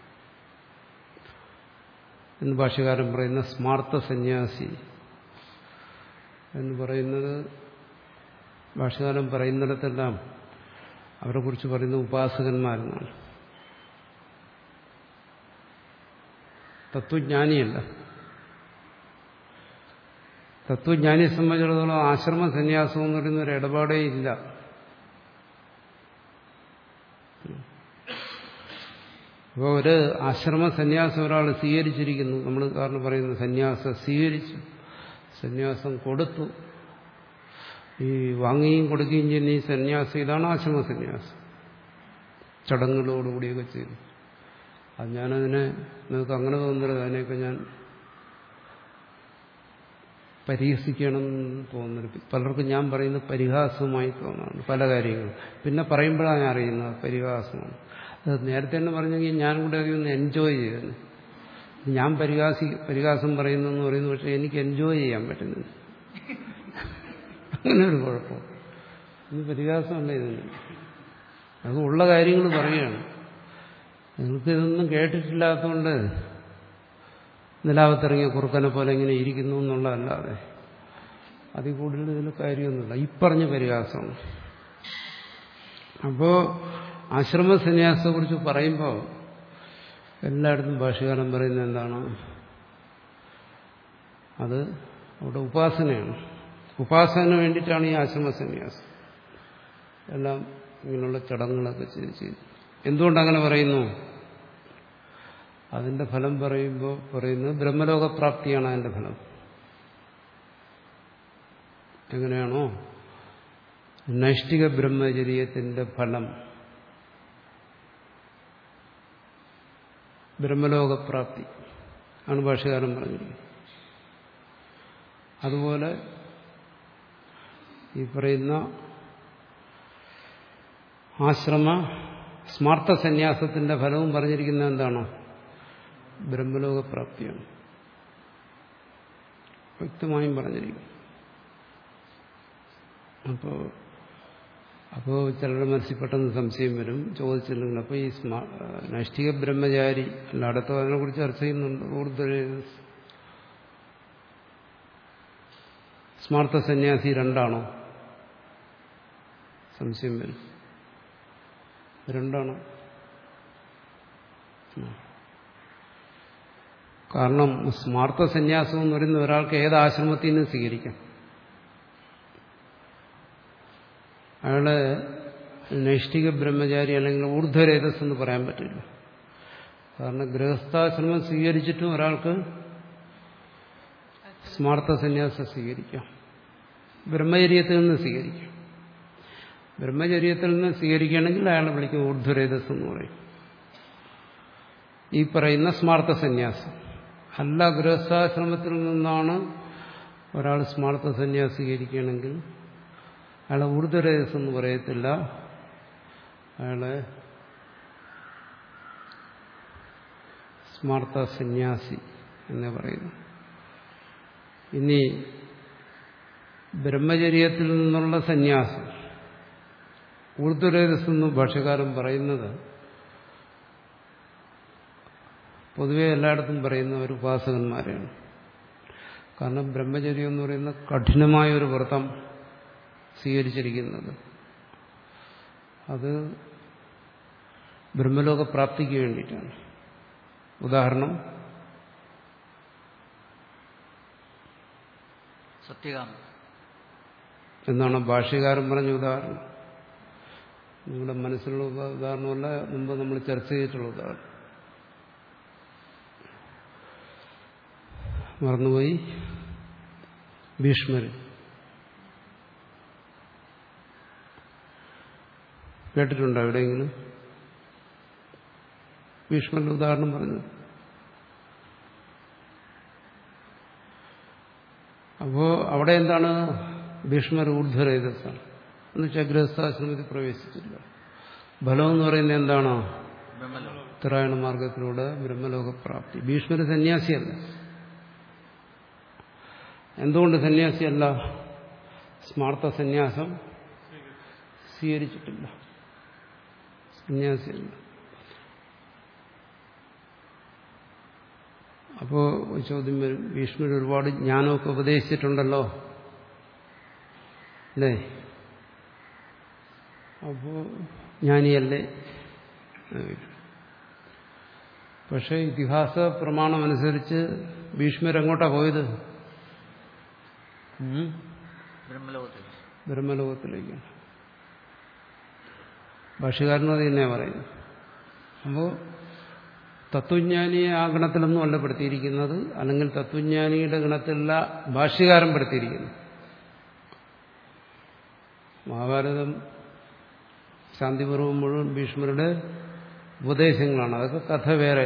എന്ന് ഭാഷകാരൻ പറയുന്ന സ്മാർത്ഥ സന്യാസി എന്ന് പറയുന്നത് ഭാഷകാരൻ പറയുന്നിടത്തെല്ലാം അവരെ കുറിച്ച് പറയുന്ന ഉപാസകന്മാരെന്നാണ് തത്വജ്ഞാനിയല്ല തത്വജ്ഞാനിയെ സംബന്ധിച്ചിടത്തോളം ആശ്രമ സന്യാസം എന്ന് പറയുന്ന ഒരു ഇടപാടേ ഇല്ല അപ്പോൾ ഒരു ആശ്രമ സന്യാസം ഒരാൾ സ്വീകരിച്ചിരിക്കുന്നു നമ്മൾ കാരണം പറയുന്നു സന്യാസം സ്വീകരിച്ചു സന്യാസം കൊടുത്തു ഈ വാങ്ങുകയും കൊടുക്കുകയും ചെയ്യുന്ന ഈ സന്യാസം ഇതാണ് ആശ്രമ സന്യാസം ചടങ്ങുകളോടുകൂടിയൊക്കെ ചെയ്തു അത് ഞാനതിനെ നിങ്ങൾക്ക് അങ്ങനെ തോന്നരുത് അതിനെയൊക്കെ ഞാൻ പരിഹസിക്കണം എന്ന് തോന്നരുത് പലർക്കും ഞാൻ പറയുന്നത് പരിഹാസമായി തോന്നാണ് പല കാര്യങ്ങളും പിന്നെ പറയുമ്പോഴാണ് ഞാൻ അറിയുന്നത് പരിഹാസമാണ് അത് നേരത്തെ തന്നെ പറഞ്ഞെങ്കിൽ ഞാൻ കൂടെ ഒന്ന് എൻജോയ് ചെയ്തത് ഞാൻ പരിഹാസി പരിഹാസം പറയുന്നു എന്ന് പറയുന്നു പക്ഷെ എനിക്ക് എൻജോയ് ചെയ്യാൻ പറ്റുന്നില്ല അങ്ങനെ ഒരു കുഴപ്പം ഇത് പരിഹാസമല്ല ഇതിന് അത് ഉള്ള കാര്യങ്ങൾ പറയുകയാണ് നിങ്ങൾക്ക് ഇതൊന്നും കേട്ടിട്ടില്ലാത്തതുകൊണ്ട് നിലാവത്തിറങ്ങിയ കുറുക്കനെ പോലെ ഇങ്ങനെ ഇരിക്കുന്നു എന്നുള്ളതല്ലാതെ അതിൽ കൂടുതൽ ഇതിൽ കാര്യമൊന്നുമില്ല ഈ പറഞ്ഞ പരിഹാസമാണ് അപ്പോൾ ആശ്രമ സന്യാസത്തെക്കുറിച്ച് പറയുമ്പോൾ എല്ലായിടത്തും ഭാഷകാലം പറയുന്നത് എന്താണ് അത് അവിടെ ഉപാസനയാണ് ഉപാസന വേണ്ടിയിട്ടാണ് ഈ ആശ്രമ സന്യാസം എല്ലാം ഇങ്ങനെയുള്ള ചടങ്ങുകളൊക്കെ ചെയ്ത് ചെയ്ത് എന്തുകൊണ്ടങ്ങനെ പറയുന്നു അതിന്റെ ഫലം പറയുമ്പോൾ പറയുന്നത് ബ്രഹ്മലോകപ്രാപ്തിയാണ് അതിന്റെ ഫലം എങ്ങനെയാണോ നൈഷ്ഠിക ബ്രഹ്മചര്യത്തിന്റെ ഫലം ബ്രഹ്മലോകപ്രാപ്തി ആണ് ഭാഷകാരൻ പറഞ്ഞിരിക്കുന്നത് അതുപോലെ ഈ പറയുന്ന ആശ്രമ സ്മാർത്ഥ സന്യാസത്തിന്റെ ഫലവും പറഞ്ഞിരിക്കുന്നത് എന്താണ് ബ്രഹ്മലോകപ്രാപ്തിയാണ് വ്യക്തമായും പറഞ്ഞിരിക്കും അപ്പോ അപ്പോൾ ചിലരുടെ മനസ്സിൽ പെട്ടെന്ന് സംശയം വരും ചോദിച്ചില്ലെങ്കിൽ അപ്പോൾ ഈ സ്മാ നൈഷ്ഠിക ബ്രഹ്മചാരി അല്ല അടുത്ത അതിനെക്കുറിച്ച് ചർച്ച ചെയ്യുന്നുണ്ട് കൂടുതൽ സ്മാർത്ഥ സന്യാസി രണ്ടാണോ സംശയം വരും രണ്ടാണോ കാരണം സ്മാർത്ഥ സന്യാസം എന്ന് പറയുന്ന ഒരാൾക്ക് ഏത് ആശ്രമത്തിൽ നിന്ന് സ്വീകരിക്കാം അയാള് നൈഷ്ഠിക ബ്രഹ്മചാരി അല്ലെങ്കിൽ ഊർധ്വരേതസ് എന്ന് പറയാൻ പറ്റില്ല കാരണം ഗൃഹസ്ഥാശ്രമം സ്വീകരിച്ചിട്ടും ഒരാൾക്ക് സ്മാർത്ഥ സന്യാസം സ്വീകരിക്കാം ബ്രഹ്മചര്യത്തിൽ നിന്ന് സ്വീകരിക്കാം ബ്രഹ്മചര്യത്തിൽ നിന്ന് സ്വീകരിക്കുകയാണെങ്കിൽ അയാളെ വിളിക്കും ഊർധ്വരേതസ് എന്ന് പറയും ഈ പറയുന്ന സ്മാർത്ഥ സന്യാസം അല്ല ഗൃഹസ്ഥാശ്രമത്തിൽ നിന്നാണ് ഒരാൾ സ്മാർത്ഥ സന്യാസം സ്വീകരിക്കുകയാണെങ്കിൽ അയാളെ ഊർധ്വരേതസ് എന്ന് പറയത്തില്ല അയാളെ സ്മാർത്ഥ സന്യാസി എന്ന് പറയുന്നു ഇനി ബ്രഹ്മചര്യത്തിൽ നിന്നുള്ള സന്യാസം ഊർധ്വരേതസ് എന്ന് ഭാഷകാരൻ പറയുന്നത് പൊതുവെ എല്ലായിടത്തും പറയുന്ന ഒരു ഉപാസകന്മാരെയാണ് കാരണം ബ്രഹ്മചര്യം എന്ന് പറയുന്ന കഠിനമായ ഒരു വ്രതം സ്വീകരിച്ചിരിക്കുന്നത് അത് ബ്രഹ്മലോക പ്രാപ്തിക്ക് വേണ്ടിയിട്ടാണ് ഉദാഹരണം സത്യകാമ എന്നാണ് ഭാഷ്യകാരൻ പറഞ്ഞ ഉദാഹരണം നിങ്ങളുടെ മനസ്സിലുള്ള ഉപ- ഉദാഹരണമല്ല മുമ്പ് നമ്മൾ ചർച്ച ചെയ്തിട്ടുള്ള ഉദാഹരണം മറന്നുപോയി ഭീഷ്മര് കേട്ടിട്ടുണ്ടോ എവിടെയെങ്കിലും ഭീഷ്മരുടെ ഉദാഹരണം പറഞ്ഞു അപ്പോ അവിടെ എന്താണ് ഭീഷ്മർ ഊർധ്വരേതസാണ് എന്നുവെച്ചാൽ ഗൃഹസ്ഥാശ്രമത്തിൽ പ്രവേശിച്ചില്ല ഫലം എന്ന് പറയുന്നത് എന്താണോ ബ്രഹ്മലോകം ഉത്തരായണ മാർഗത്തിലൂടെ ബ്രഹ്മലോകപ്രാപ്തി ഭീഷ്മര് സന്യാസിയല്ല എന്തുകൊണ്ട് സന്യാസിയല്ല സ്മാർത്ഥ സന്യാസം സ്വീകരിച്ചിട്ടില്ല സന്യാസിയല്ല അപ്പോ ഒരു ചോദ്യം വരും ഭീഷ്മർ ഒരുപാട് ജ്ഞാനമൊക്കെ ഉപദേശിച്ചിട്ടുണ്ടല്ലോ അല്ലേ അപ്പോ ജ്ഞാനിയല്ലേ പക്ഷെ ഇതിഹാസ പ്രമാണമനുസരിച്ച് ഭീഷ്മർ എങ്ങോട്ടാ പോയത് ഉം? ബ്രഹ്മലോകത്തിൽ ബ്രഹ്മലോകത്തിലേക്കാണ് ഭാഷകാരനും അത് തന്നെയാണ് പറയുന്നത് അപ്പോൾ തത്വജ്ഞാനിയെ ആ ഗണത്തിലൊന്നും അല്ല പെടുത്തിയിരിക്കുന്നത് അല്ലെങ്കിൽ തത്വജ്ഞാനിയുടെ ഗണത്തിലല്ല ഭാഷ്യകാരൻ പെടുത്തിയിരിക്കുന്നു മഹാഭാരതം ശാന്തിപർവം മുഴുവൻ ഭീഷ്മരുടെ ഉപദേശങ്ങളാണ് അതൊക്കെ കഥ വേറെ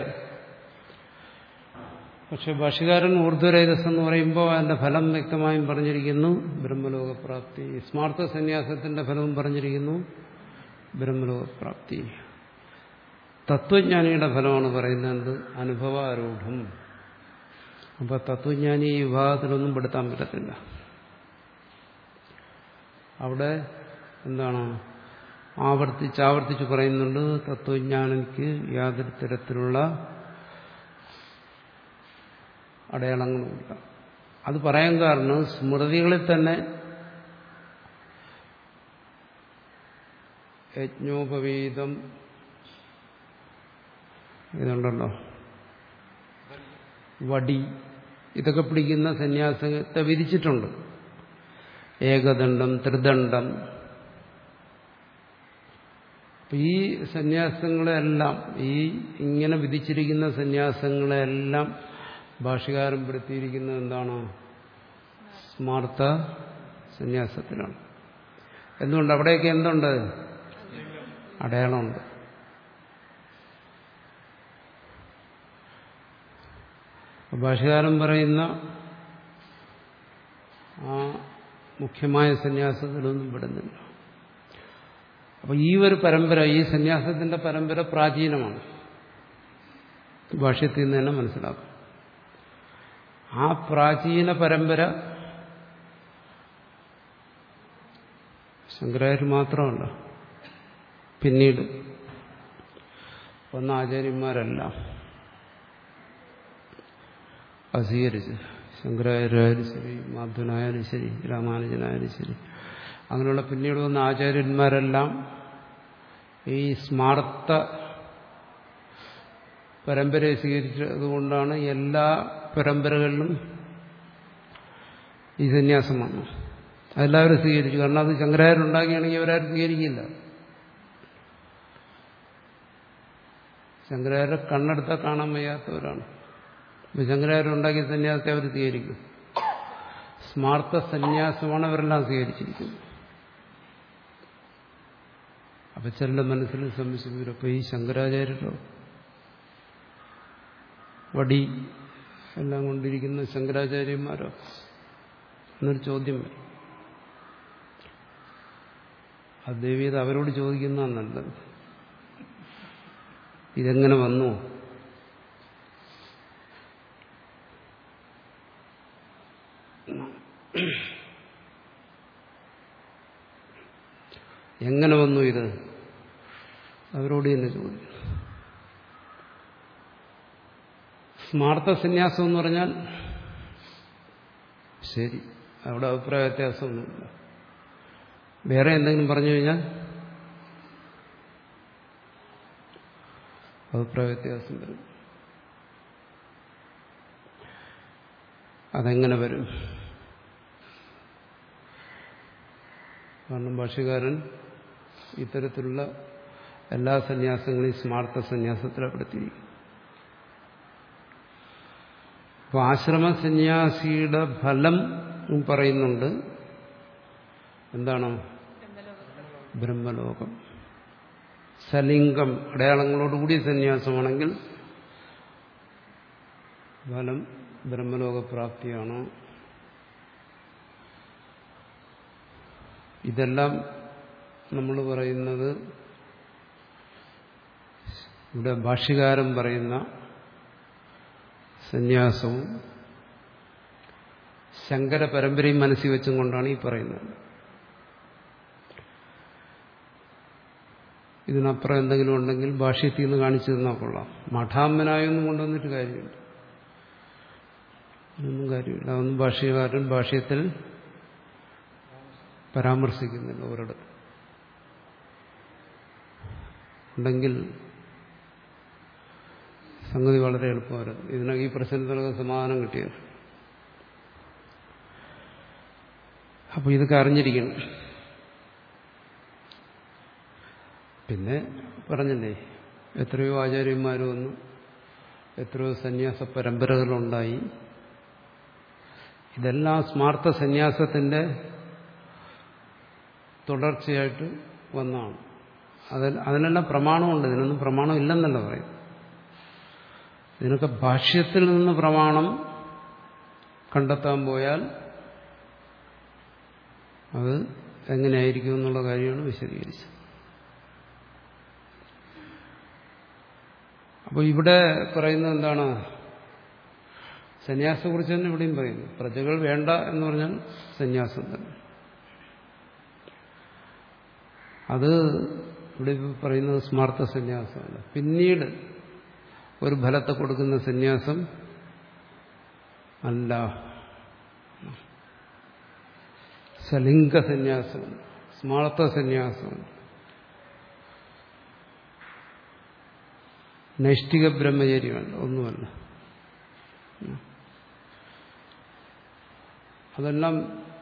പക്ഷെ ഭാഷകാരൻ ഊർധ്വരേതസ് എന്ന് പറയുമ്പോൾ അതിന്റെ ഫലം വ്യക്തമായും പറഞ്ഞിരിക്കുന്നു ബ്രഹ്മലോകപ്രാപ്തി സ്മാർത്ഥ സന്യാസത്തിന്റെ ഫലവും പറഞ്ഞിരിക്കുന്നു ബ്രഹ്മലോകപ്രാപ്തി തത്വജ്ഞാനിയുടെ ഫലമാണ് പറയുന്നത് അനുഭവാരൂഢം അപ്പൊ തത്വജ്ഞാനി ഈ വിഭാഗത്തിലൊന്നും പെടുത്താൻ പറ്റത്തില്ല അവിടെ എന്താണ് ആവർത്തിച്ച് ആവർത്തിച്ച് പറയുന്നുണ്ട് തത്വജ്ഞാനിക്ക് യാതൊരു തരത്തിലുള്ള അടയാളങ്ങളുമില്ല അത് പറയാൻ കാരണം സ്മൃതികളിൽ തന്നെ യജ്ഞോപവീതം ഇതുണ്ടല്ലോ വടി ഇതൊക്കെ പിടിക്കുന്ന സന്യാസത്തെ വിധിച്ചിട്ടുണ്ട് ഏകദണ്ഡം ത്രിദണ്ഡം അപ്പൊ ഈ സന്യാസങ്ങളെല്ലാം ഈ ഇങ്ങനെ വിധിച്ചിരിക്കുന്ന സന്യാസങ്ങളെല്ലാം ഭാഷകാരം പെടുത്തിയിരിക്കുന്നത് എന്താണ് സ്മാർത്ഥ സന്യാസത്തിലാണ് എന്തുകൊണ്ട് അവിടെയൊക്കെ എന്തുണ്ട് അടയാളമുണ്ട് ഭാഷകാരൻ പറയുന്ന ആ മുഖ്യമായ സന്യാസത്തിലൊന്നും പെടുന്നില്ല അപ്പൊ ഈ ഒരു പരമ്പര ഈ സന്യാസത്തിന്റെ പരമ്പര പ്രാചീനമാണ് ഭാഷ്യത്തിൽ നിന്ന് തന്നെ മനസ്സിലാക്കും ആ പ്രാചീന പരമ്പര ശങ്കരാചാര്യ മാത്രമല്ല പിന്നീട് വന്ന ആചാര്യന്മാരെല്ലാം അത് സ്വീകരിച്ച് ശങ്കരാചാര്യായാലും ശരി മാധവനായാലും ശരി രാമാനുജനായാലും ശരി അങ്ങനെയുള്ള പിന്നീട് വന്ന ആചാര്യന്മാരെല്ലാം ഈ സ്മാർത്ഥ പരമ്പരയെ സ്വീകരിച്ചതുകൊണ്ടാണ് എല്ലാ പരമ്പരകളിലും ഈ സന്യാസം വന്നു അതെല്ലാവരും സ്വീകരിച്ചു കാരണം അത് ശങ്കരാചാര്യരുണ്ടാക്കിയാണെങ്കിൽ അവരാരും സ്വീകരിക്കില്ല ശങ്കരാചാര്യ കണ്ണെടുത്താൽ കാണാൻ വയ്യാത്തവരാണ് ഇപ്പൊ ശങ്കരാചാര്യരുണ്ടാക്കിയ സന്യാസത്തെ അവർ സ്വീകരിക്കും സ്മാർത്ഥ സന്യാസമാണ് അവരെല്ലാം സ്വീകരിച്ചിരിക്കുന്നത് അപ്പൊ ചിലരുടെ മനസ്സിൽ സംശയം വരും അപ്പൊ ഈ ശങ്കരാചാര്യരോ വടി എല്ലാം കൊണ്ടിരിക്കുന്ന ശങ്കരാചാര്യന്മാരോ എന്നൊരു ചോദ്യം വരും അത് ദേവീത് അവരോട് ചോദിക്കുന്നതാണ് നല്ലത് ഇതെങ്ങനെ വന്നു എങ്ങനെ വന്നു ഇത് അവരോട് തന്നെ ചോദിക്കുന്നു സ്മാർത്ഥ സന്യാസം എന്ന് പറഞ്ഞാൽ ശരി അവിടെ അഭിപ്രായ വ്യത്യാസമൊന്നുമില്ല വേറെ എന്തെങ്കിലും പറഞ്ഞു കഴിഞ്ഞാൽ അഭിപ്രായ വ്യത്യാസം വരും അതെങ്ങനെ വരും കാരണം ഭാഷ്യകാരൻ ഇത്തരത്തിലുള്ള എല്ലാ സന്യാസങ്ങളെയും സ്മാർത്ഥ സന്യാസത്തിലപ്പെടുത്തിയിരിക്കും അപ്പൊ ആശ്രമ സന്യാസിയുടെ ഫലം പറയുന്നുണ്ട് എന്താണ് ബ്രഹ്മലോകം സലിംഗം അടയാളങ്ങളോടുകൂടി സന്യാസമാണെങ്കിൽ ഫലം ബ്രഹ്മലോകപ്രാപ്തിയാണ് ഇതെല്ലാം നമ്മൾ പറയുന്നത് ഇവിടെ ഭാഷ്യകാരൻ പറയുന്ന സന്യാസവും ശങ്കര പരമ്പരയും മനസ്സിൽ വെച്ചും കൊണ്ടാണ് ഈ പറയുന്നത് ഇതിനപ്പുറം എന്തെങ്കിലും ഉണ്ടെങ്കിൽ ഭാഷ്യത്തിൽ നിന്ന് കാണിച്ചു തന്നാൽ കൊള്ളാം മഠാമ്മനായൊന്നും കൊണ്ടുവന്നിട്ട് കാര്യമില്ല ഒന്നും കാര്യമില്ല അതൊന്നും ഭാഷ്യകാരൻ ഭാഷ്യത്തിൽ പരാമർശിക്കുന്നില്ല ഒരിടത്ത് ഉണ്ടെങ്കിൽ സംഗതി വളരെ എളുപ്പമായിരുന്നു ഇതിനൊക്കെ ഈ പ്രശ്നത്തിനൊക്കെ സമാധാനം കിട്ടിയത് അപ്പോൾ ഇതൊക്കെ അറിഞ്ഞിരിക്കണം പിന്നെ പറഞ്ഞില്ലേ എത്രയോ ആചാര്യന്മാർ വന്നു എത്രയോ സന്യാസ പരമ്പരകളുണ്ടായി ഇതെല്ലാം സ്മാർത്ഥ സന്യാസത്തിന്റെ തുടർച്ചയായിട്ട് വന്നാണ് അതിൽ അതിനെല്ലാം പ്രമാണമുണ്ട് ഇതിനൊന്നും പ്രമാണം ഇല്ലെന്നല്ല പറയും ഇതിനൊക്കെ ഭാഷ്യത്തിൽ നിന്ന് പ്രമാണം കണ്ടെത്താൻ പോയാൽ അത് എങ്ങനെയായിരിക്കും എന്നുള്ള കാര്യമാണ് വിശദീകരിച്ചത് അപ്പോൾ ഇവിടെ പറയുന്നത് എന്താണ് സന്യാസത്തെക്കുറിച്ച് തന്നെ ഇവിടെയും പറയുന്നു പ്രജകൾ വേണ്ട എന്ന് പറഞ്ഞാൽ സന്യാസം തന്നെ അത് ഇവിടെ പറയുന്നത് സ്മാർത്ഥ സന്യാസമല്ല പിന്നീട് ഒരു ഫലത്തെ കൊടുക്കുന്ന സന്യാസം അല്ല സലിംഗ സന്യാസമുണ്ട് സ്മാർത്ഥ സന്യാസമുണ്ട് നൈഷ്ഠിക ബ്രഹ്മചര്യമല്ല ഒന്നുമല്ല അതെല്ലാം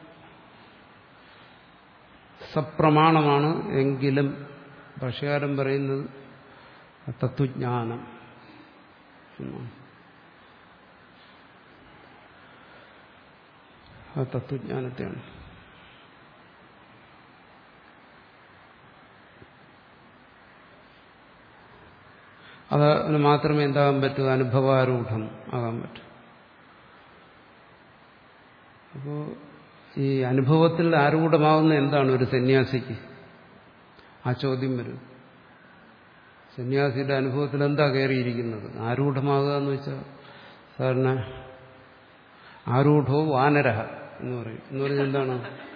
സപ്രമാണമാണ് എങ്കിലും ഭാഷകാരൻ പറയുന്നത് തത്വജ്ഞാനം എന്നാണ് ആ തത്വജ്ഞാനത്തെയാണ് അതിന് മാത്രമേ എന്താകാൻ പറ്റൂ അനുഭവാരൂഢം ആകാൻ പറ്റൂ അപ്പോൾ ഈ അനുഭവത്തിൽ ആരൂഢമാകുന്ന എന്താണ് ഒരു സന്യാസിക്ക് ആ ചോദ്യം വരും സന്യാസിയുടെ അനുഭവത്തിൽ എന്താ കയറിയിരിക്കുന്നത് ആരൂഢമാകുക എന്ന് വെച്ചാൽ സാധാരണ ആരൂഢോ വാനരഹ എന്ന് പറയും എന്ന് പറഞ്ഞാൽ എന്താണ്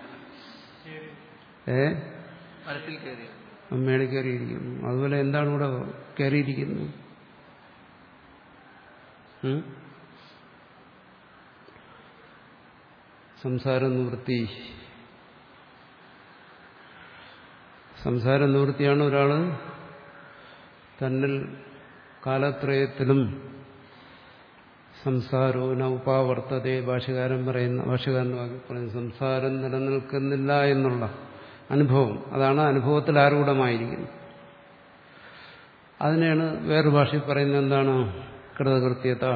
ഏ മരത്തിൽ കയറി അമ്മയുടെ കയറിയിരിക്കുന്നു അതുപോലെ എന്താണ് ഇവിടെ കയറിയിരിക്കുന്നത് ഉം? സംസാര നിവൃത്തി സംസാര നിവൃത്തിയാണ് ഒരാൾ തന്നിൽ കാലത്രയത്തിലും സംസാരവും ഉപാവർത്തതയെ ഭാഷകാരൻ പറയുന്ന ഭാഷകാരൻ വാക്കി പറയുന്ന സംസാരം നിലനിൽക്കുന്നില്ല എന്നുള്ള അനുഭവം അതാണ് അനുഭവത്തിൽ ആരൂഢമായിരിക്കുന്നത് അതിനെയാണ് വേറൊരു ഭാഷയിൽ പറയുന്നത് എന്താണ് കൃതകൃത്യത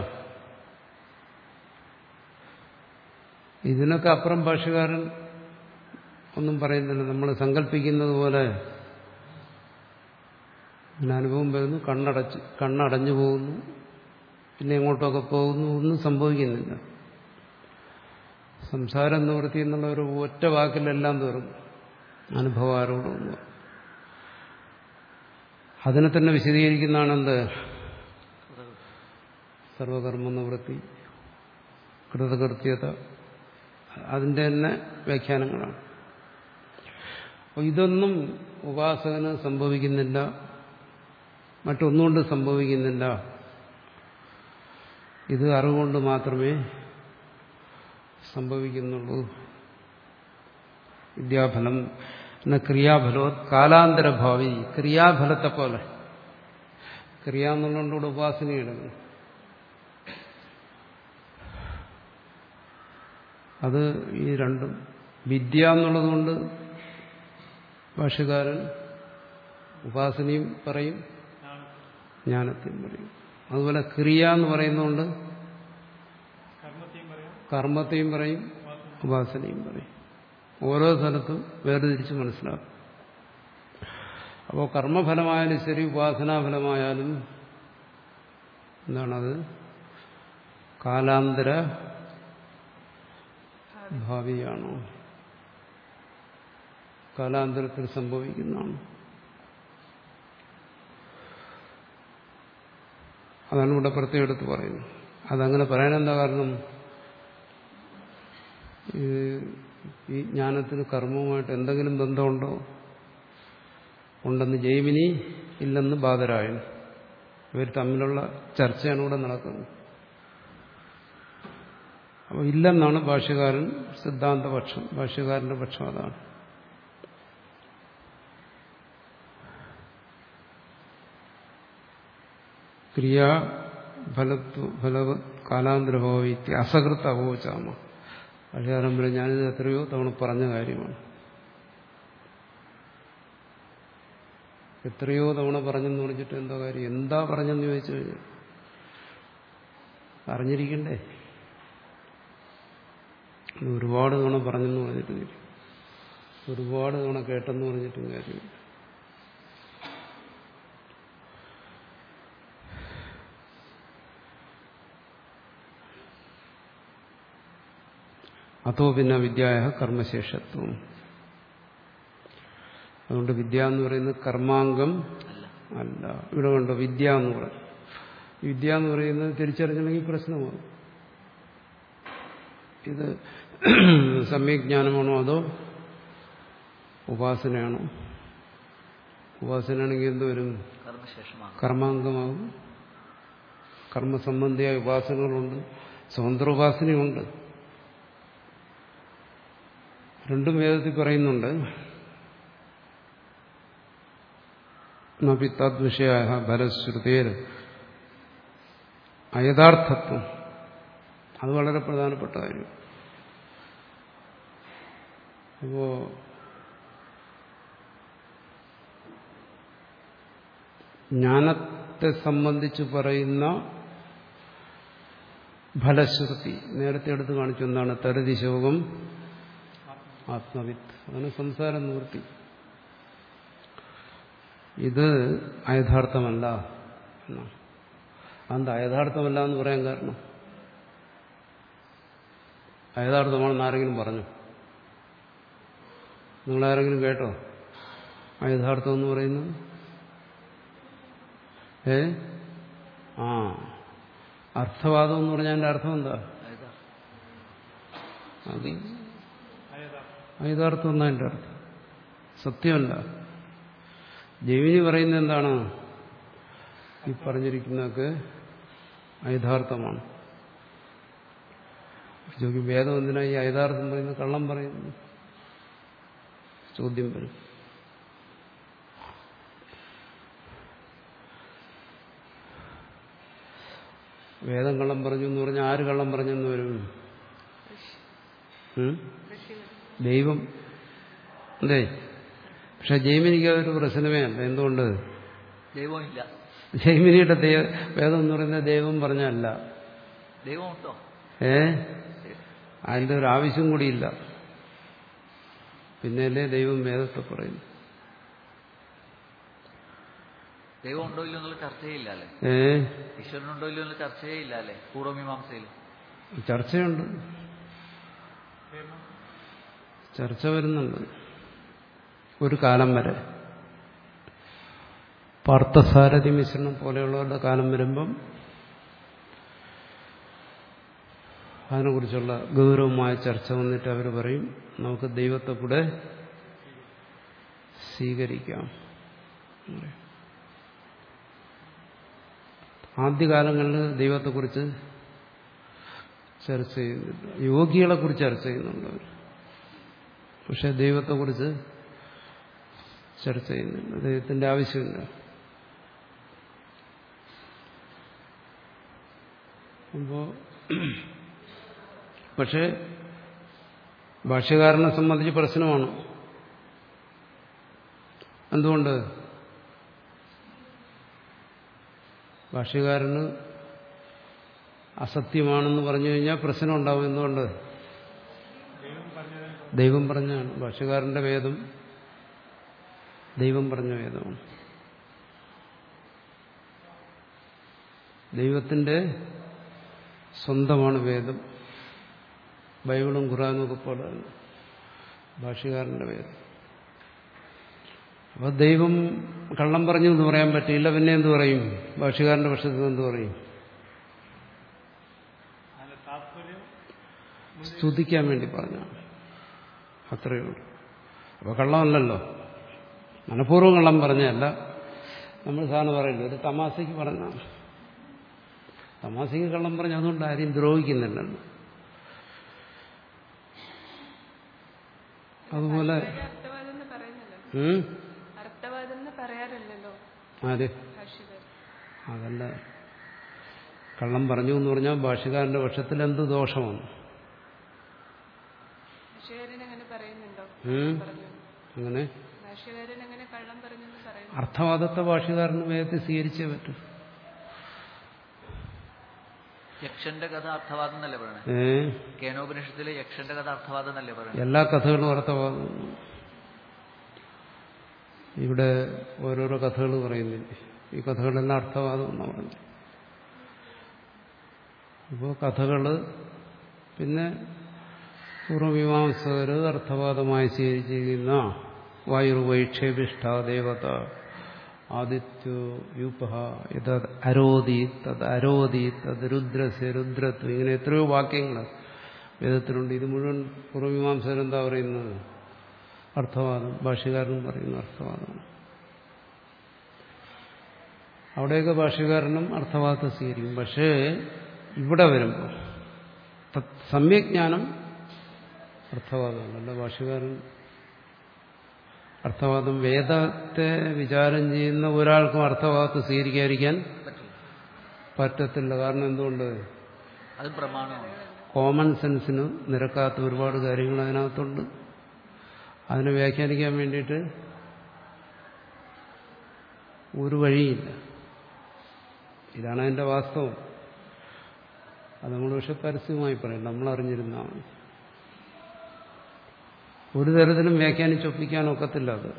ഇതിനൊക്കെ അപ്പുറം ഭാഷകാരൻ ഒന്നും പറയുന്നില്ല നമ്മൾ സങ്കല്പിക്കുന്നത് പോലെ അങ്ങനെ അനുഭവം വരുന്നു കണ്ണടച്ച് കണ്ണടഞ്ഞു പോകുന്നു പിന്നെ എങ്ങോട്ടൊക്കെ പോകുന്നു ഒന്നും സംഭവിക്കുന്നില്ല സംസാരം നിവൃത്തി എന്നുള്ള ഒരു ഒറ്റ വാക്കിലെല്ലാം തീർന്നു അനുഭവാരോടൊന്നും അതിനെ തന്നെ വിശദീകരിക്കുന്നതാണ് എന്ത് സർവകർമ്മ നിവൃത്തി കൃതകൃത്യത അതിൻ്റെ തന്നെ വ്യാഖ്യാനങ്ങളാണ് അപ്പോൾ ഇതൊന്നും ഉപാസകന് സംഭവിക്കുന്നില്ല മറ്റൊന്നുകൊണ്ട് സംഭവിക്കുന്നില്ല ഇത് അറിവുകൊണ്ട് മാത്രമേ സംഭവിക്കുന്നുള്ളൂ വിദ്യാഫലം എന്ന ക്രിയാഫലോ കാലാന്തരഭാവി ക്രിയാഫലത്തെ പോലെ ക്രിയ എന്നുള്ളതുകൊണ്ട് ഉപാസനയെടുക്കുന്നു അത് ഈ രണ്ടും വിദ്യ എന്നുള്ളതുകൊണ്ട് ഭാഷകാരൻ ഉപാസനയും പറയും ജ്ഞാനത്തെയും പറയും അതുപോലെ ക്രിയ എന്ന് പറയുന്നതുകൊണ്ട് കർമ്മത്തെയും പറയാം കർമ്മത്തെയും പറയും ഉപാസനയും പറയും ഓരോ സ്ഥലത്തും വേർതിരിച്ച് മനസ്സിലാക്കും അപ്പോൾ കർമ്മഫലമായാലും ശരി ഉപാസനാഫലമായാലും എന്താണത് കാലാന്തര ഭാവിയാണോ കാലാന്തരത്തിൽ സംഭവിക്കുന്നതാണ് അതാണ് ഇവിടെ പ്രത്യേകം എടുത്ത് പറയുന്നത് അതങ്ങനെ പറയാൻ എന്താ കാരണം ഈ ഈ ജ്ഞാനത്തിന് കർമ്മവുമായിട്ട് എന്തെങ്കിലും ബന്ധമുണ്ടോ ഉണ്ടെന്ന് ജൈമിനി ഇല്ലെന്ന് ബാധരായൻ ഇവർ തമ്മിലുള്ള ചർച്ചയാണ് ഇവിടെ നടക്കുന്നത് അപ്പോൾ ഇല്ലെന്നാണ് ഭാഷ്യകാരൻ സിദ്ധാന്തപക്ഷം ഭാഷ്യകാരന്റെ പക്ഷം അതാണ് ക്രിയാ ഫലത്വ ഫലവ കാലാന്തരഭാവിത്യ അസകൃത്ത അപോചാമ ഭാഷകാരൻ പറയും ഞാനിത് എത്രയോ തവണ പറഞ്ഞ കാര്യമാണ് എത്രയോ തവണ പറഞ്ഞെന്ന് പറഞ്ഞിട്ട് എന്താ കാര്യം എന്താ പറഞ്ഞെന്ന് ചോദിച്ചു കഴിഞ്ഞാൽ അറിഞ്ഞിരിക്കണ്ടേ ഒരുപാട് തവണ പറഞ്ഞെന്ന് പറഞ്ഞിട്ട് കാര്യം ഒരുപാട് തവണ കേട്ടെന്ന് പറഞ്ഞിട്ടും കാര്യമില്ല അതോ പിന്നെ വിദ്യായ കർമ്മശേഷത്വം അതുകൊണ്ട് വിദ്യ എന്ന് പറയുന്നത് കർമാംഗം അല്ല അല്ല ഇവിടെ കണ്ടോ വിദ്യ എന്ന് പറയും വിദ്യ എന്ന് പറയുന്നത് തിരിച്ചറിഞ്ഞില്ലെങ്കിൽ പ്രശ്നമാണ് ഇത് സമ്യജ്ഞാനമാണോ അതോ ഉപാസനയാണോ ഉപാസനയാണെങ്കിൽ എന്ത് വരും കർമ്മശേഷമാണ് കർമാംഗമാകും കർമ്മസംബന്ധിയായ ഉപാസനകളുണ്ട് സ്വതന്ത്ര ഉപാസനയുണ്ട് രണ്ടും വേദത്തിൽ പറയുന്നുണ്ട് നപി തദ്വിഷയ ഫലശ്രുതേർ അയഥാർത്ഥത്വം അത് വളരെ പ്രധാനപ്പെട്ട കാര്യം അപ്പോ ജ്ഞാനത്തെ സംബന്ധിച്ച് പറയുന്ന ഫലശ്രുതി നേരത്തെ എടുത്ത് കാണിച്ചു എന്താണ് തരതി ശോകം ആത്മവിത്ത് അതാണ് സംസാര നിവൃത്തി ഇത് അയഥാർത്ഥമല്ല എന്നാണ് അതെന്താ അയഥാർത്ഥമല്ല എന്ന് പറയാൻ കാരണം അയഥാർത്ഥമാണെന്ന് ആരെങ്കിലും പറഞ്ഞു നിങ്ങളാരെങ്കിലും കേട്ടോ അയഥാർത്ഥം എന്ന് പറയുന്നത് ഏ ആ അർത്ഥവാദം എന്ന് പറഞ്ഞാൽ അതിന്റെ അർത്ഥം എന്താ അതായത് അത് അയതാ അയഥാർത്ഥം എന്നാ എൻ്റെ അർത്ഥം സത്യമല്ല ജൈവിനി പറയുന്നത് എന്താണ് ഈ പറഞ്ഞിരിക്കുന്നതൊക്കെ അയഥാർത്ഥമാണ് ചോദിക്കും വേദം എന്തിനാ ഈ അയഥാർത്ഥം പറയുന്നത് കള്ളം പറയുന്നു ചോദ്യം വരും വേദം കള്ളം പറഞ്ഞു എന്ന് പറഞ്ഞാൽ ആര് കള്ളം പറഞ്ഞെന്ന് വരും ഉം? ദൈവം അതെ പക്ഷെ ജൈമിനിക്ക് അതൊരു പ്രശ്നമേ അല്ല എന്തുകൊണ്ട് ദൈവമില്ല ജൈമിനിയുടെ ദൈവ വേദം എന്ന് പറയുന്ന ദൈവം പറഞ്ഞല്ല ദൈവമുണ്ടോ ഏ അതിൻ്റെ ഒരു ആവശ്യം കൂടിയില്ല പിന്നെയല്ലേ ദൈവം വേദത്തെ പറയുന്നു ദൈവം ഉണ്ടോ ഇല്ലയോ എന്നുള്ള ചർച്ചയില്ല അല്ലേ ഏ ഈശ്വരനുണ്ടോ ഇല്ലയോ എന്നുള്ള ചർച്ചയേ ഇല്ല അല്ലേ പൂർവ്വമീമാംസയിൽ ചർച്ചയുണ്ട് ചർച്ച വരുന്നുണ്ട് ഒരു കാലം വരെ പാർത്ഥസാരഥി മിശ്രണം പോലെയുള്ളവരുടെ കാലം വരുമ്പം അതിനെക്കുറിച്ചുള്ള ഗൗരവമായ ചർച്ച വന്നിട്ട് അവർ പറയും നമുക്ക് ദൈവത്തെ കൂടെ സ്വീകരിക്കാം എന്ന് പറയും. ആദ്യകാലങ്ങളിൽ ദൈവത്തെക്കുറിച്ച് ചർച്ച ചെയ്യുന്നില്ല യോഗികളെക്കുറിച്ച് ചർച്ച ചെയ്യുന്നുണ്ട് അവർ പക്ഷെ ദൈവത്തെക്കുറിച്ച് ചർച്ച ചെയ്യുന്നില്ല ദൈവത്തിന്റെ ആവശ്യമില്ല അപ്പോ പക്ഷെ ഭാഷ്യകാരനെ സംബന്ധിച്ച് പ്രശ്നമാണ് എന്തുകൊണ്ട് ഭാഷ്യകാരന് അസത്യമാണെന്ന് പറഞ്ഞു കഴിഞ്ഞാൽ പ്രശ്നം ഉണ്ടാവും എന്തുകൊണ്ട് ദൈവം പറഞ്ഞാണ് ഭാഷ്യകാരന്റെ വേദം ദൈവം പറഞ്ഞ വേദമാണ് ദൈവത്തിന്റെ സ്വന്തമാണ് വേദം ബൈബിളും ഖുറാനും ഒക്കെ പോലെ തന്നെ ഭാഷ്യകാരന്റെ വേദം അപ്പൊ ദൈവം കള്ളം പറഞ്ഞു എന്ന് പറയാൻ പറ്റില്ല പിന്നെ എന്ത് പറയും ഭാഷ്യകാരന്റെ പക്ഷത്തിൽ എന്ത് പറയും അതിന്റെ താത്പര്യം സ്തുതിക്കാൻ വേണ്ടി പറഞ്ഞാണ് അത്രയേ ഉള്ളൂ അപ്പൊ കള്ളമല്ലല്ലോ മനഃപൂർവ്വം കള്ളം പറഞ്ഞല്ല നമ്മൾ സാധനം പറയില്ല ഒരു തമാശയ്ക്ക് പറഞ്ഞാണ് തമാശയ്ക്ക് കള്ളം പറഞ്ഞ അതുകൊണ്ട് ആരെയും ദ്രോഹിക്കുന്നില്ലല്ലോ അതുപോലെ അർത്ഥവാദം എന്ന് പറയുന്നല്ലോ ഉം? അർത്ഥവാദം എന്ന് പറയാറില്ലല്ലോ ആര് ഭാഷ്യകാരൻ അതല്ല കള്ളം പറഞ്ഞു എന്ന് പറഞ്ഞാൽ ഭാഷകാരന്റെ പക്ഷത്തിൽ എന്ത് ദോഷമാണ് ഭാഷ്യകാരൻ അങ്ങനെ പറയുന്നുണ്ടോ ഉം? പറഞ്ഞു അങ്ങനെ ഭാഷ്യകാരൻ അങ്ങനെ കള്ളം പറഞ്ഞെന്ന് പറയുന്നു അർത്ഥവാദത്തെ ഭാഷകാരന് വേദത്തിൽ സ്വീകരിച്ചേ പറ്റൂ യക്ഷന്റെ കഥ അർത്ഥവാദം എന്നല്ലേ പറയണേ ഏ കേനോപനിഷത്തിലെ യക്ഷന്റെ കഥ അർത്ഥവാദം എന്നല്ലേ പറയണേ എല്ലാ കഥകളും അർത്ഥവാദം ഇവിടെ ഓരോരോ കഥകൾ പറയുന്നില്ലേ ഈ കഥകളെല്ലാം അർത്ഥവാദം എന്നാണ് പറഞ്ഞത് അപ്പോൾ കഥകള് പിന്നെ പൂർവമീമാംസകർ അർത്ഥവാദമായി സ്വീകരിച്ചിരിക്കുന്ന വായുർവൈക്ഷേപിഷ്ഠ ദേവത ആദിത്യോ യൂപ ഇത് അരോധി തത് അരോധി തത് രുദ്രസ്യ രുദ്രത്വം ഇങ്ങനെ എത്രയോ വാക്യങ്ങൾ വേദത്തിലുണ്ട് ഇത് മുഴുവൻ പൂർവമീമാംസകർ എന്താ പറയുന്നത് അർത്ഥവാദം ഭാഷ്യകാരനും പറയുന്ന അർത്ഥവാദമാണ് അവിടെയൊക്കെ ഭാഷ്യകാരനും അർത്ഥവാദത്തെ സ്വീകരിക്കും പക്ഷേ ഇവിടെ വരുമ്പോൾ തത് സമ്യജ്ഞാനം അർത്ഥവാദമാണ് അല്ല ഭാഷ്യകാരൻ അർത്ഥവാദം വേദത്തെ വിചാരം ചെയ്യുന്ന ഒരാൾക്കും അർത്ഥവാദത്തെ സ്വീകരിക്കാതിരിക്കാൻ പറ്റില്ല പറ്റത്തില്ല കാരണം എന്തുകൊണ്ട് അത് പ്രമാണമാണ് കോമൺ സെൻസിന് നിരക്കാത്ത ഒരുപാട് കാര്യങ്ങൾ അതിനകത്തുണ്ട് അതിനെ വ്യാഖ്യാനിക്കാൻ വേണ്ടിയിട്ട് ഒരു വഴിയില്ല ഇതാണ് അതിന്റെ വാസ്തവം അത് നമ്മൾ പക്ഷെ പരസ്യമായി പറയും നമ്മൾ അറിഞ്ഞിരുന്നാൽ മതി ഒരു തരത്തിലും വ്യാഖ്യാനിച്ചൊപ്പിക്കാൻ ഒക്കത്തില്ല അത്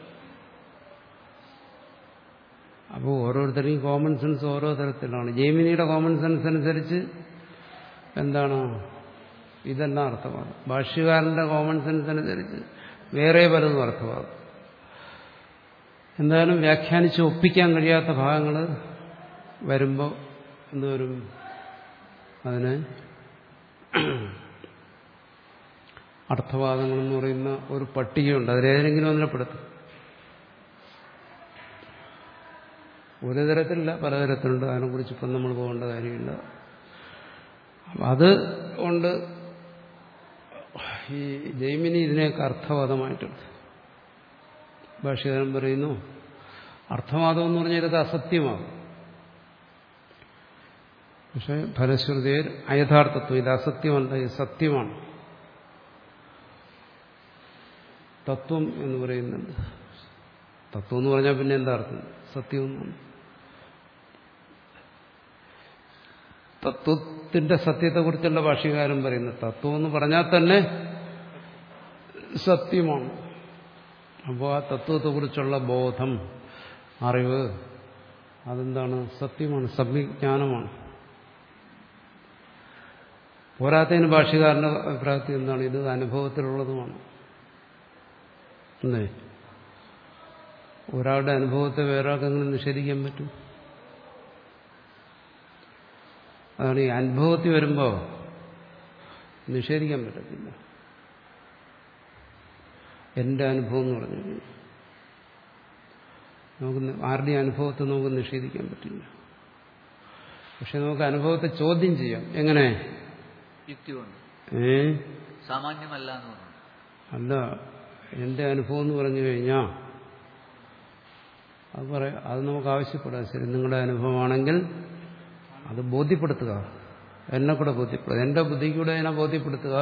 അപ്പോൾ ഓരോരുത്തരുടെയും കോമൺ സെൻസ് ഓരോ തരത്തിലാണ് ജൈമിനിയുടെ കോമൺ സെൻസ് അനുസരിച്ച് എന്താണ് ഇതെല്ലാം അർത്ഥമാകും ഭാഷ്യകാരന്റെ കോമൺ സെൻസ് അനുസരിച്ച് വേറെ പലതും അർത്ഥമാകും എന്തായാലും വ്യാഖ്യാനിച്ച് ഒപ്പിക്കാൻ കഴിയാത്ത ഭാഗങ്ങൾ വരുമ്പോൾ എന്തുവരും അതിന് അർത്ഥവാദങ്ങളെന്ന് പറയുന്ന ഒരു പട്ടികയുണ്ട് അതിലേതെങ്കിലും ഒന്നിനെ പെടുത്തും ഒരു തരത്തിലില്ല പലതരത്തിലുണ്ട് അതിനെക്കുറിച്ച് ഇപ്പം നമ്മൾ പോകേണ്ട കാര്യമില്ല അപ്പം അത് കൊണ്ട് ഈ ജൈമിനി ഇതിനെയൊക്കെ അർത്ഥവാദമായിട്ടുണ്ട് ഭാഷ്യകാരൻ പറയുന്നു അർത്ഥവാദം എന്ന് പറഞ്ഞാൽ ഇതൊക്കെ അസത്യമാകും പക്ഷെ ഫലശ്രുതിയിൽ അയഥാർത്ഥത്വം ഇത് അസത്യമല്ല ഇത് സത്യമാണ് തത്വം എന്ന് പറയുന്നുണ്ട് തത്വം എന്ന് പറഞ്ഞാൽ പിന്നെ എന്താ അർത്ഥം സത്യം എന്നാണ് തത്വത്തിന്റെ സത്യത്തെക്കുറിച്ചുള്ള ഭാഷ്യകാരൻ പറയുന്നത് തത്വം എന്ന് പറഞ്ഞാൽ തന്നെ സത്യമാണ് അപ്പോൾ ആ തത്വത്തെക്കുറിച്ചുള്ള ബോധം അറിവ് അതെന്താണ് സത്യമാണ് സമ്യജ്ഞാനമാണ് പോരാത്തതിന് ഭാഷ്യകാരന്റെ അഭിപ്രായത്തിൽ എന്താണ് ഇത് അനുഭവത്തിലുള്ളതുമാണ് അല്ലേ ഒരാളുടെ അനുഭവത്തെ വേറൊരാൾക്ക് എങ്ങനെ നിഷേധിക്കാൻ പറ്റും അതാണ് ഈ അനുഭവത്തിൽ വരുമ്പോൾ നിഷേധിക്കാൻ പറ്റത്തില്ല എന്റെ അനുഭവം എന്ന് പറഞ്ഞു കഴിഞ്ഞാൽ നമുക്ക് ആരുടെയും അനുഭവത്തെ നമുക്ക് നിഷേധിക്കാൻ പറ്റില്ല പക്ഷെ നമുക്ക് അനുഭവത്തെ ചോദ്യം ചെയ്യാം എങ്ങനെ യുക്തി കൊണ്ട് ഏ സാമാന്യമല്ല എന്ന് പറഞ്ഞു അല്ല എന്റെ അനുഭവം എന്ന് പറഞ്ഞു കഴിഞ്ഞാൽ അത് പറയാം അത് നമുക്ക് ആവശ്യപ്പെടാം ശരി നിങ്ങളുടെ അനുഭവമാണെങ്കിൽ അത് ബോധ്യപ്പെടുത്തുക എന്നെ കൂടെ ബോധ്യപ്പെടുത്തുക എന്റെ ബുദ്ധിക്കൂടെ എന്നെ ബോധ്യപ്പെടുത്തുക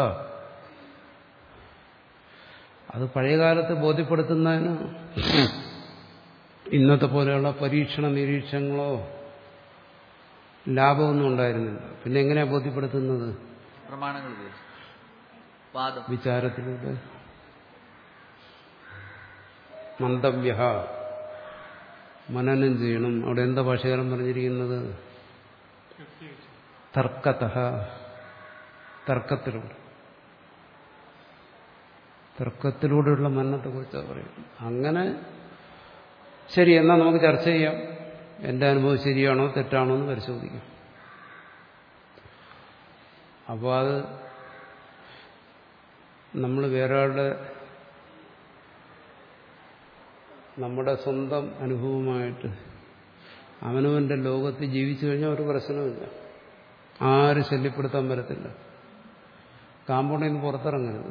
അത് പഴയകാലത്ത് ബോധ്യപ്പെടുത്തുന്നതിന് ഇന്നത്തെ പോലെയുള്ള പരീക്ഷണ നിരീക്ഷണങ്ങളോ ലാഭമൊന്നും ഉണ്ടായിരുന്നില്ല പിന്നെ എങ്ങനെയാ ബോധ്യപ്പെടുത്തുന്നത് പ്രമാണങ്ങൾ ഉപയോഗിച്ച് വാദം വിചാരത്തിലൂടെ മന്ദവ്യ മനനം ചെയ്യണം അവിടെ എന്താ ഭാഷകാരൻ പറഞ്ഞിരിക്കുന്നത് യുക്തി വെച്ച് തർക്കത തർക്കത്തിലൂടെ തർക്കത്തിലൂടെയുള്ള മരണത്തെ കുറിച്ചാണ് പറയുന്നത് അങ്ങനെ ശരി എന്നാൽ നമുക്ക് ചർച്ച ചെയ്യാം എന്റെ അനുഭവം ശരിയാണോ തെറ്റാണോ എന്ന് പരിശോധിക്കാം അപ്പോൾ അത് നമ്മൾ വേറൊരാളുടെ നമ്മുടെ സ്വന്തം അനുഭവമായിട്ട് അവനവന്റെ ലോകത്ത് ജീവിച്ചു കഴിഞ്ഞാൽ ഒരു പ്രശ്നവുമില്ല ആരും ശല്യപ്പെടുത്താൻ പറ്റത്തില്ല കാമ്പൗണ്ടിൽ നിന്ന് പുറത്തിറങ്ങരുത്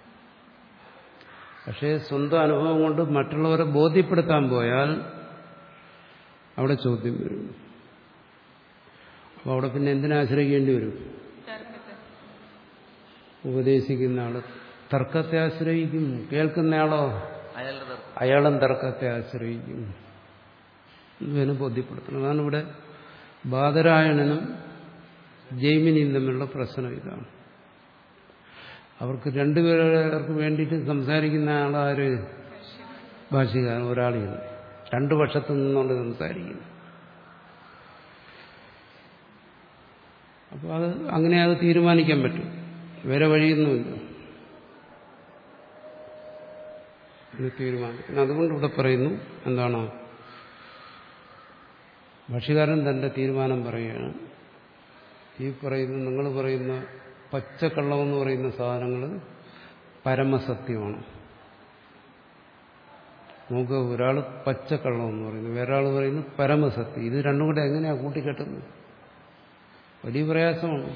പക്ഷേ സ്വന്തം അനുഭവം കൊണ്ട് മറ്റുള്ളവരെ ബോധ്യപ്പെടുത്താൻ പോയാൽ അവിടെ ചോദ്യം വരും അപ്പോൾ അവിടെ പിന്നെ എന്തിനാശ്രയിക്കേണ്ടി വരും തർക്കത്തെ ഉപദേശിക്കുന്ന ആള് തർക്കത്തെ ആശ്രയിക്കും കേൾക്കുന്നയാളോ അയാളുടെ തർക്കം അയാളും തർക്കത്തെ ആശ്രയിക്കും ഇതിനെ ബോധ്യപ്പെടുത്തണം അതാണ് ഇവിടെ ബാദരായണനും ജൈമിനിയും തമ്മിലുള്ള പ്രശ്നം ഇതാണ് അവർക്ക് രണ്ടുപേർക്ക് വേണ്ടിയിട്ട് സംസാരിക്കുന്ന ആളാര് ഭാഷകാരൻ ഒരാളില്ല രണ്ടു പക്ഷത്തു നിന്നുകൊണ്ട് സംസാരിക്കുന്നു അപ്പോൾ അത് അങ്ങനെ അത് തീരുമാനിക്കാൻ പറ്റും വേറെ വഴിയൊന്നുമില്ല ഇത് തീരുമാനിക്കണം അതുകൊണ്ട് ഇവിടെ പറയുന്നു എന്താണ് ഭക്ഷ്യകാരൻ തന്റെ തീരുമാനം പറയുകയാണ് ഈ പറയുന്ന നിങ്ങൾ പറയുന്ന പച്ചക്കള്ളം എന്ന് പറയുന്ന സാധനങ്ങൾ പരമസത്യമാണ് നമുക്ക് ഒരാൾ പച്ചക്കള്ളം എന്ന് പറയുന്നു വേറൊരാൾ പറയുന്നു പരമസത്യം ഇത് രണ്ടും കൂടെ എങ്ങനെയാണ് കൂട്ടിക്കെട്ടുന്നത് വലിയ പ്രയാസമാണ്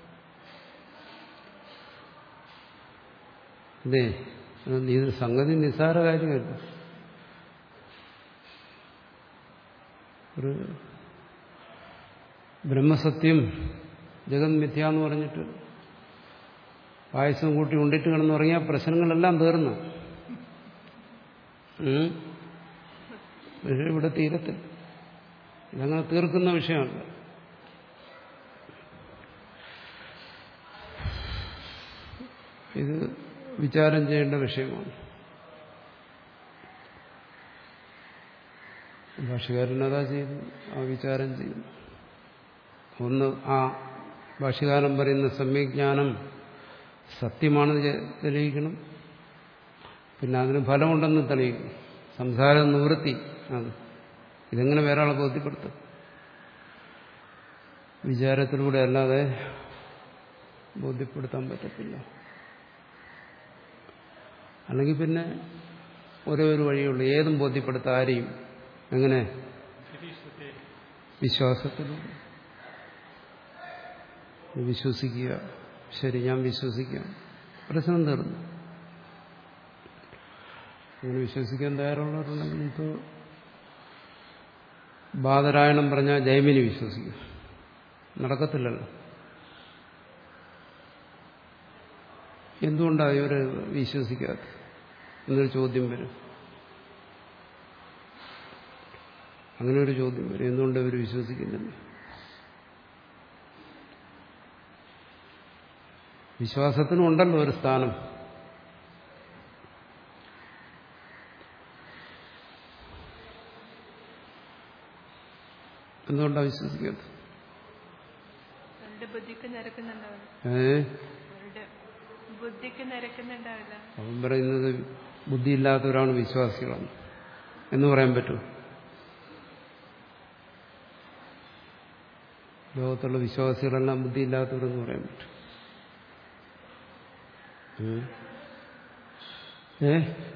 അല്ലേ ഇത് സംഗതി നിസ്സാര കാര്യമല്ല ഒരു ബ്രഹ്മസത്യം ജഗത് മിഥ്യ എന്ന് പറഞ്ഞിട്ട് പായസം കൂട്ടി ഉണ്ടിട്ട് കിടന്നുറങ്ങിയ പ്രശ്നങ്ങളെല്ലാം തീർന്നു ഉം. പക്ഷേ ഇവിടെ തീരത്തില്ല ഇതങ്ങനെ തീർക്കുന്ന വിഷയമല്ല ഇത് വിചാരം ചെയ്യേണ്ട വിഷയമാണ് ഭാഷകാരൻ അതാ ചെയ്തു ആ വിചാരം ചെയ്യുന്നു ഒന്ന് ആ ഭാഷകാരൻ പറയുന്ന സമ്യജ്ഞാനം സത്യമാണെന്ന് ചെ- തെളിയിക്കണം പിന്നെ അതിന് ഫലമുണ്ടെന്ന് തെളിയിക്കണം സംസാരം നിവൃത്തി അത് ഇതെങ്ങനെ വേറെ ആളെ ബോധ്യപ്പെടുത്തും വിചാരത്തിലൂടെ അല്ലാതെ ബോധ്യപ്പെടുത്താൻ പറ്റത്തില്ല അല്ലെങ്കിൽ പിന്നെ ഒരേ ഒരു വഴിയുള്ളൂ ഏതും ബോധ്യപ്പെടുത്താൻ ആരെയും എങ്ങനെ നിരീക്ഷത്തെ വിശ്വാസത്തിലൂടെ വിശ്വസിക്കുക ശരി ഞാൻ വിശ്വസിക്കാം പ്രശ്നം തീർന്നു അങ്ങനെ വിശ്വസിക്കാൻ തയ്യാറുള്ളവരുണ്ടെങ്കിൽ ഇപ്പോൾ ബാദരായണം പറഞ്ഞാൽ ജൈമിനി വിശ്വസിക്കും നടക്കത്തില്ലല്ലോ എന്തുകൊണ്ടാണ് ഇവർ വിശ്വസിക്കാത്ത എന്നൊരു ചോദ്യം വരും അങ്ങനെ ഒരു ചോദ്യം വരും എന്തുകൊണ്ട് ഇവർ വിശ്വസിക്കുന്നില്ല വിശ്വാസത്തിനും ഉണ്ടല്ലോ ഒരു സ്ഥാനം എന്തുകൊണ്ടാണ് വിശ്വസിക്കാത്തത് അവരുടെ ബുദ്ധിക്ക് നിരക്കുന്നുണ്ടാവില്ല ഏ അവരുടെ ബുദ്ധിക്ക് നിരക്കുന്നുണ്ടാവില്ല അവൻ പറയുന്നത് ബുദ്ധിയില്ലാത്തവരാണ് വിശ്വാസികളെന്ന് എന്ന് പറയാൻ പറ്റുമോ ലോകത്തുള്ള വിശ്വാസികളെല്ലാം ബുദ്ധിയില്ലാത്തവരെന്ന് പറയാൻ പറ്റും ഉം. ഏ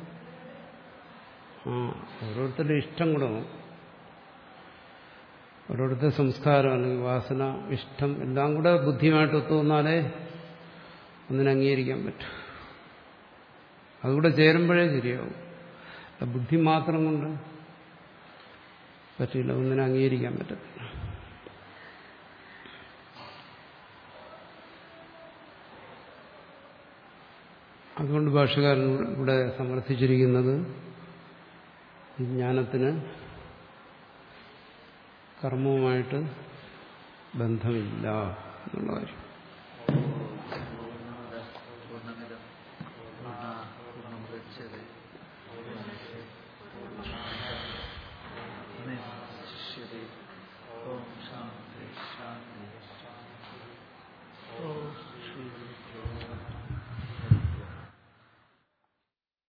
ആ ഓരോരുത്തരുടെ ഇഷ്ടം കൂടെ നോക്കും ഓരോരുത്തരുടെ സംസ്കാരം അല്ലെങ്കിൽ വാസന ഇഷ്ടം എല്ലാം കൂടെ ബുദ്ധിയുമായിട്ട് ഒത്തുവന്നാലേ ഒന്നിനെ അംഗീകരിക്കാൻ പറ്റും അതുകൂടെ ചേരുമ്പോഴേ ശരിയാവും അല്ല ബുദ്ധി മാത്രം കൊണ്ട് പറ്റില്ല ഒന്നിനെ അംഗീകരിക്കാൻ പറ്റത്തില്ല അതുകൊണ്ട് ഭാഷകാരൻ ഇവിടെ സമർത്ഥിച്ചിരിക്കുന്നത് ഈ ജ്ഞാനത്തിന് കർമ്മവുമായിട്ട് ബന്ധമില്ല എന്നുള്ള കാര്യം